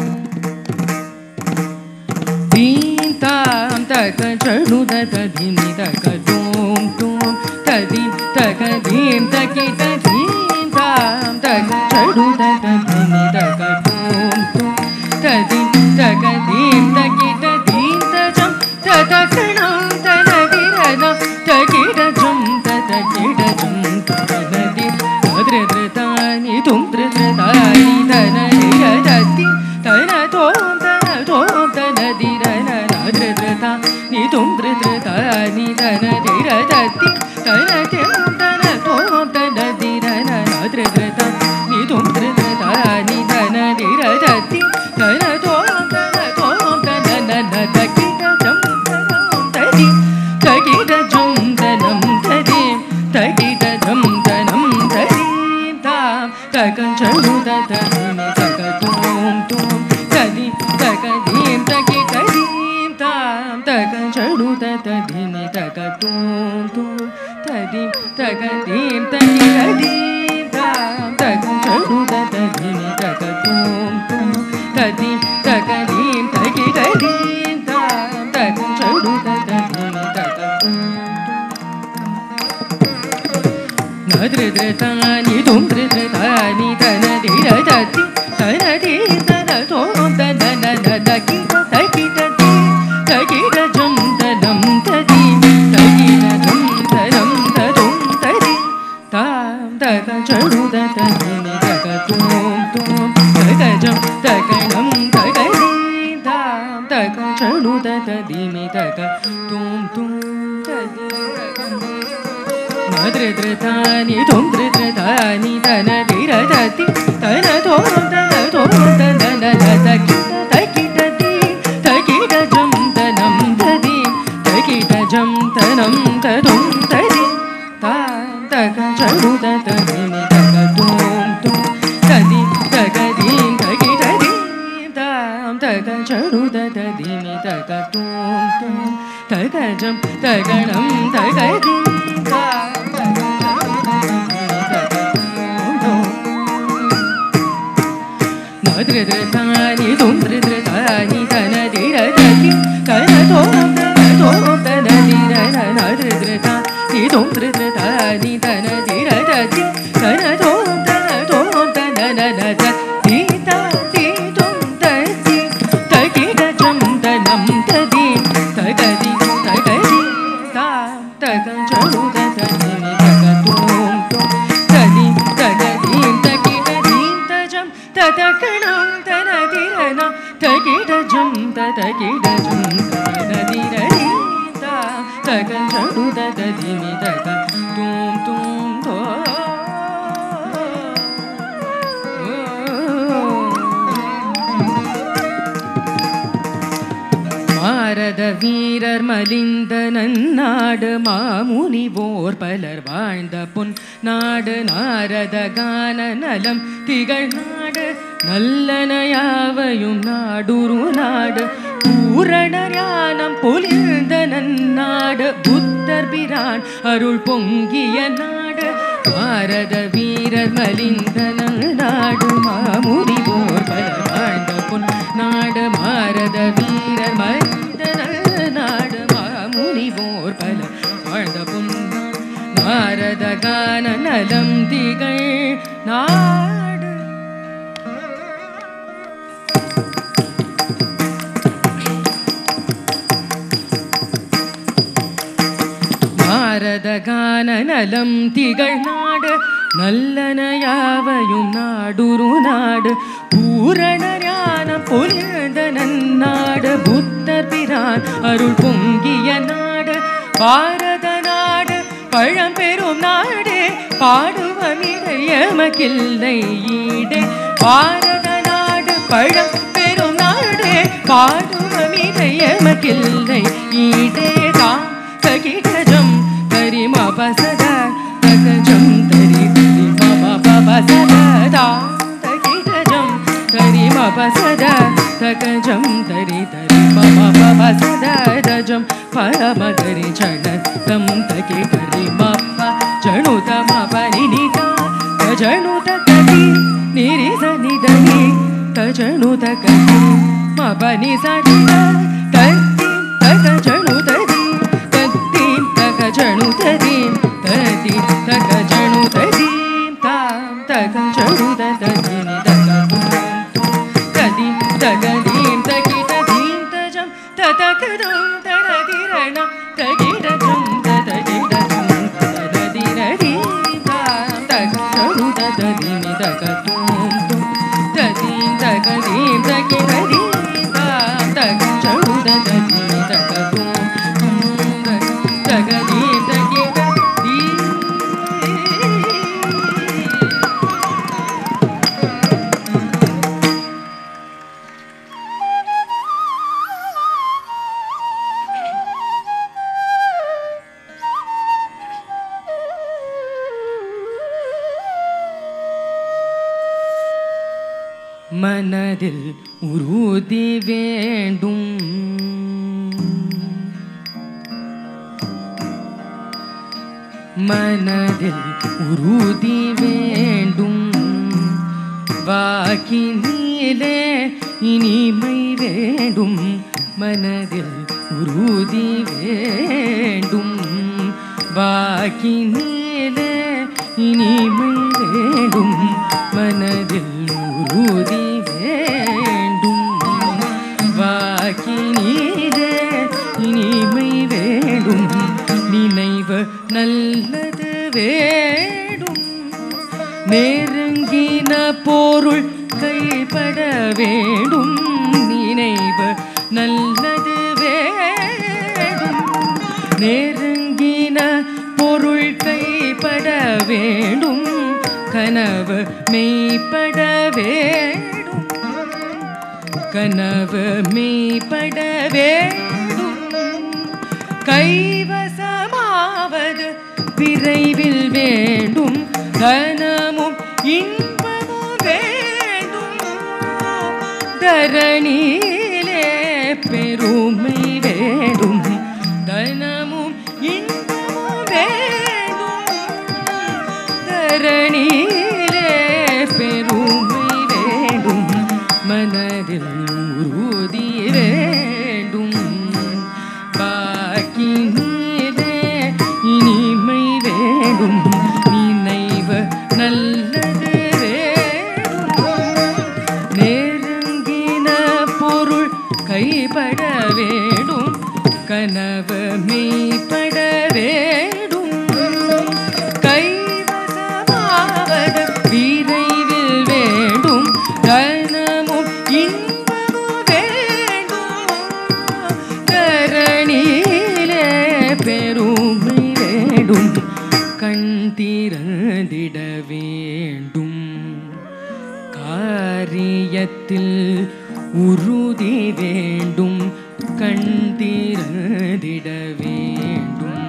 Dim tam takan chalu da da dim mi taka tum tum. Ta dim taka dim taki ta dim tam takan chalu da da dim mi taka tum tum. Ta dim taka dim taki ta dim ta jam ta ta kanam ta na di ra na ta ki da jam ta ta ki da jam ta ta na di adre dre ta ni tum dre dre ta ni ta na ni ya ta ti ta na tom ta na tom ta na di ra na na dre dre ta ni tum dre dre ta ni ta na di ra ta ti ta na tom ta na tom ta na di ra na na dre dre ta ni tum dre dre ta ni ta na di ra ta ti ta na tom ta na tom ta na na na ta ki ta jam ta nam ta di ta ki ta jam ta nam ta di ta ki ta jam ta nam ta di ta ta kan chalu ta ta ni ta ka tum tum ta di ta ka dim ta ki ta dim ta ta kan chalu ta ta di ni ta ka tum tum ta dim ta ka dim ta ki ta dim ta ta kan chalu ta ta di ni ta ka tum tum ta dim ta ka dim ta ki ta dim ta ta kan chalu ta ta di ni ta ka tum na dre dre ta ni tum dre dre ta ni ta na di ra ta ti ta na di ta na tom ta na na na ta ki ta ta ki ta di ta ki ta jam ta nam ta di ta ki ta jam ta nam ta tum ta di ta ta ka chalu ta ta ni ni ta ka tum tum ta ka jam ta ka nam ta ka di ta ta ka chalu ta ta di ni ta ka tum tum ta di ta ka madre dre ta ni tum dre dre ta ni ta na di ra ta ti ta na tom ta na tom ta na na na ta ki ta ta ki ta di ta ki ta jam ta nam ta di ta ki ta jam ta nam ta tum ta di ta ta ka chalu ta ta ni ni ta ka tum tum ta di ta ka di ta ki ta di ta ta ka chalu ta ta di ni ta ka tum tum ta ka jam ta ka nam ta ka di ta ta ka chalu ta ta di ni ta ka tum tum na dre dre ta ni tum dre dre ta ni ta na di ra ta ti ta na tom ta na tom ta na di ra na na dre dre ta ni tum dre dre ta ni ta na di ra ta ti ta na tom ta na tom ta na na na ta ti ta ti tum ta ti ததி தகதி தகதி தாம் தகஞ்சடு ததி தகதோம் தோம் ததி தகதீம் தகிடதீம் தஜம் ததகணம் தனதிரன தகிடஜம் ததகிடஜம் தனதிரதீம் தா தகஞ்சடு ததி தக தோம் தோம் தோம் பாரத வீரர் மலிந்த நன்னாடு மாமுனிவோர் பலர் வாழ்ந்த பொன் நாடு நாரத கான நலம் திகழ் நாடு நல்லனையாவையும் நாடுரு நாடு பூரணர் யானம் பொலிந்த நன்னாடு புத்தர் பிரான் அருள் பொங்கிய நாடு பாரத வீரர் மலிந்த நாடு மாமுனிவோர் பலர் வாழ்ந்த பொன் நாடு பாரத வீரர் மலிந்த நாடு மாமுனிவோர் பலர் வாழ்ந்த பொன் நாரத கான நலம் திகழ் நாடு பாரத கான நலம் திகழ் நாடு நல்லனையாவையும் நாடுரு நாடு பூரண ஞானம் பொலிந்த நன்னாடு புத்தர் பிரான் அருள் பொங்கிய நாடு பாரத நாடு பழம்பெரும் நாடு பாடுவமிடையமகில்லை ஈடே பாரத நாடு பழம் பெரும் நாடு பாடுவமிடையமகில்லை ஈடே தாம் தகிடஜம் தரி மபசத தகஜம் தரி தரி மம பபசத தாம் தகிடஜம் தரி மபசத தகஜம் தரி தரி மம பபசத தஜம் பரமகரி ஜனதம் தகி கரி மப்ப ஜணுத மபனி நிகா தஜணுத கதி நிரிச நிதனி தஜணுத கதி மபனி சடித தத்தி தக ஜணுததி தத்தீம் தக ஜணுததீம் ததி தக ஜணுததீம் தாம் தக ஜணுததீம் தக ததீம் தகதீம் தகிததீம் தஜம் ததகதம் தரதிரண தகிடஜம் ததகிடஜம் தததிரதீம் தாம் தக ஜணுததீம் தக தோம் தோம் ததீம் தகதீம் தகிததீம் தாம் தக ஜணுததீம் தக தோம் தோம் தகதீம் தகிததீம் மனதில் உறுதி வேண்டும் மனதில் உறுதி வேண்டும் வாக்கினிலே இனிமை வேண்டும் மனதில் உறுதி வேண்டும் வாக்கினிலே இனிமை வேண்டும் மனதில் உறுதி வேண்டும் வாக்கினிலே இனிமை வேண்டும் நினைவு நல்லது வேண்டும் நெருங்கின பொருள் கைப்பட வேண்டும் நினைவு நல்லது வேண்டும் நெருங்கின பொருள் கைப்பட வேண்டும் கனவு மெய்ப்பட வேண்டும் கனவு மெய்ப்பட வேண்டும் கைவசமாவது விரைவில் வேண்டும் தனமும் இன்பமும் வேண்டும் தரணியிலே பெருமை வேண்டும் தனமும் இன்பமும் வேண்டும் தரணியிலே பெருமை வேண்டும் மனதில் உறுதி வேண்டும் பாக்கினிலே இனிமை வேண்டும் நினைவு நல்லது வேண்டும் நெருங்கின பொருள் கைப்பட வேண்டும் கனவு மெய்ப்பட வேண்டும் கைவசமாவது விரைவில் வேண்டும் கனமும் இன்பமும் வேண்டும் தரணியிலே பெருமை வேண்டும் கண் திறந்திட வேண்டும் காரியத்தில் உறுதி வேண்டும் கண் திறந்திட வேண்டும்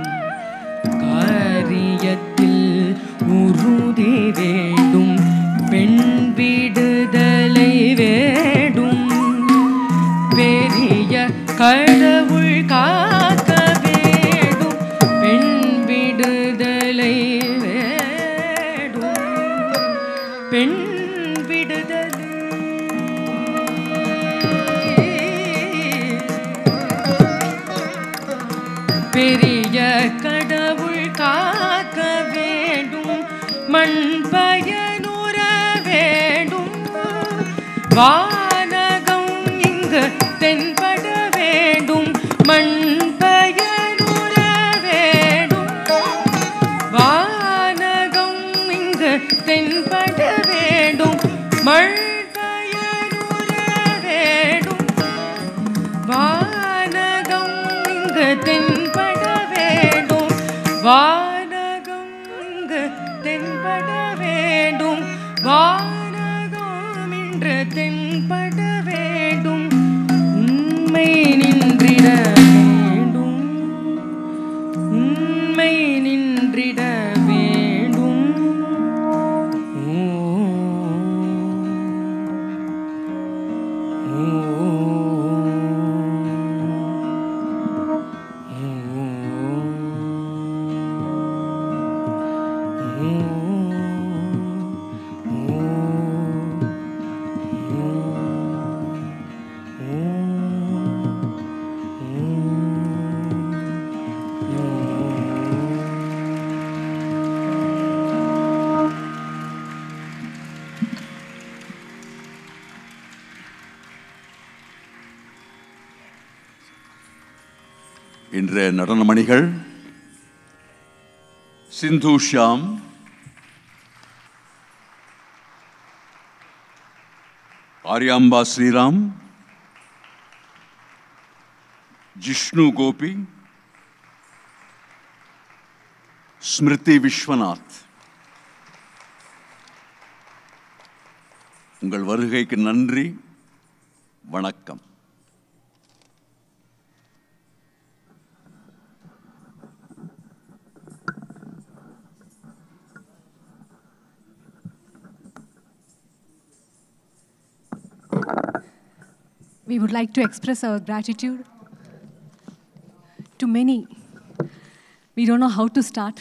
காரியத்தில் உறுதி வேண்டும் பெண் விடுதலை வேண்டும் பெரிய கடவுள் காக்க வேண்டும் பெண் விடுதலை வேண்டும் பெண் விடுதலை பெரிய கடவுள் காக்க வேண்டும் மண் பயனுற வேண்டும் வானகம் இங்கு தென்பட வேண்டும் மண் பயனுற வேண்டும் வானகம் இங்கு தென்பட வேண்டும் மண் பயனுற வேண்டும் வானகம் இங்கு தென்பட வேண்டும் வானகம் இங்கு தென்பட வேண்டும் வானகம் இன்று தென்பட வேண்டும் உண்மை நின்றிட வேண்டும் உண்மை நின்றிட வேண்டும் இன்றைய நடனமணிகள் சிந்து ஷியாம் ஆர்யாம்பா ஸ்ரீராம் ஜிஷ்ணு கோபி ஸ்மிருதி விஸ்வநாத் உங்கள் வருகைக்கு நன்றி வணக்கம் We would like to express our gratitude to many. We don't know how to start.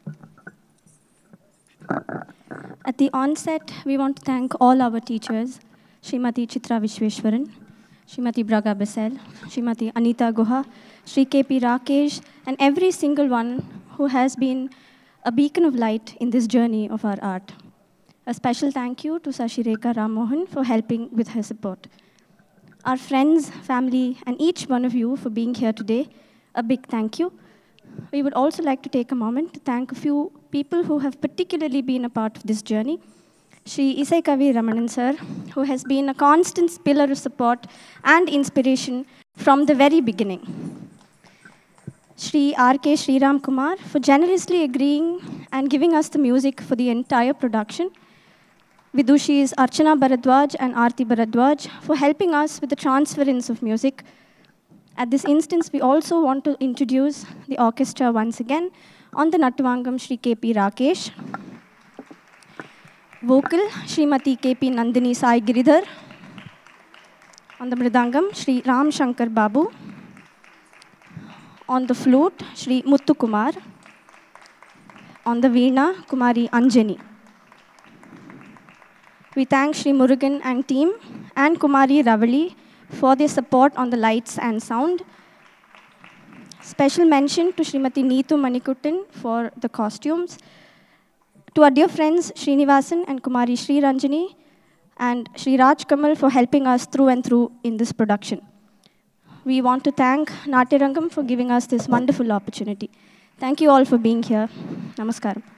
At the onset, we want to thank all our teachers, Srimati Chitra Vishweshwaran, Srimati Braga Basel, Srimati Anita Guha, Sri KP Rakesh, and every single one who has been a beacon of light in this journey of our art. A special thank you to Sashireka Ramohan for helping with her support. Our friends, family, and each one of you for being here today, a big thank you. We would also like to take a moment to thank a few people who have particularly been a part of this journey. Shri Isai Kavi Ramanan sir, who has been a constant pillar of support and inspiration from the very beginning. Shri R.K. Sriram Kumar for generously agreeing and giving us the music for the entire production. Vidushis Archana Bharadwaj and Aarti Bharadwaj for helping us with the transference of music. At this instance, we also want to introduce the orchestra once again on the Nattuvangam Sri K.P. Rakesh. Vocal Srimati K.P. Nandini Sai Giridhar. On the Mridangam, Sri Ram Shankar Babu. On the flute, Sri Muttu Kumar. On the veena, Kumari Anjani. We thank Sri Murugan and team and Kumari Ravali for their support on the lights and sound. Special mention to Srimati Neetu Manikuttan for the costumes. To our dear friends Srinivasan and Kumari Sri Ranjani and Sri Raj Kamal for helping us through and through in this production. we want to thank Natirangam for giving us this wonderful opportunity. Thank you all for being here. Namaskaram.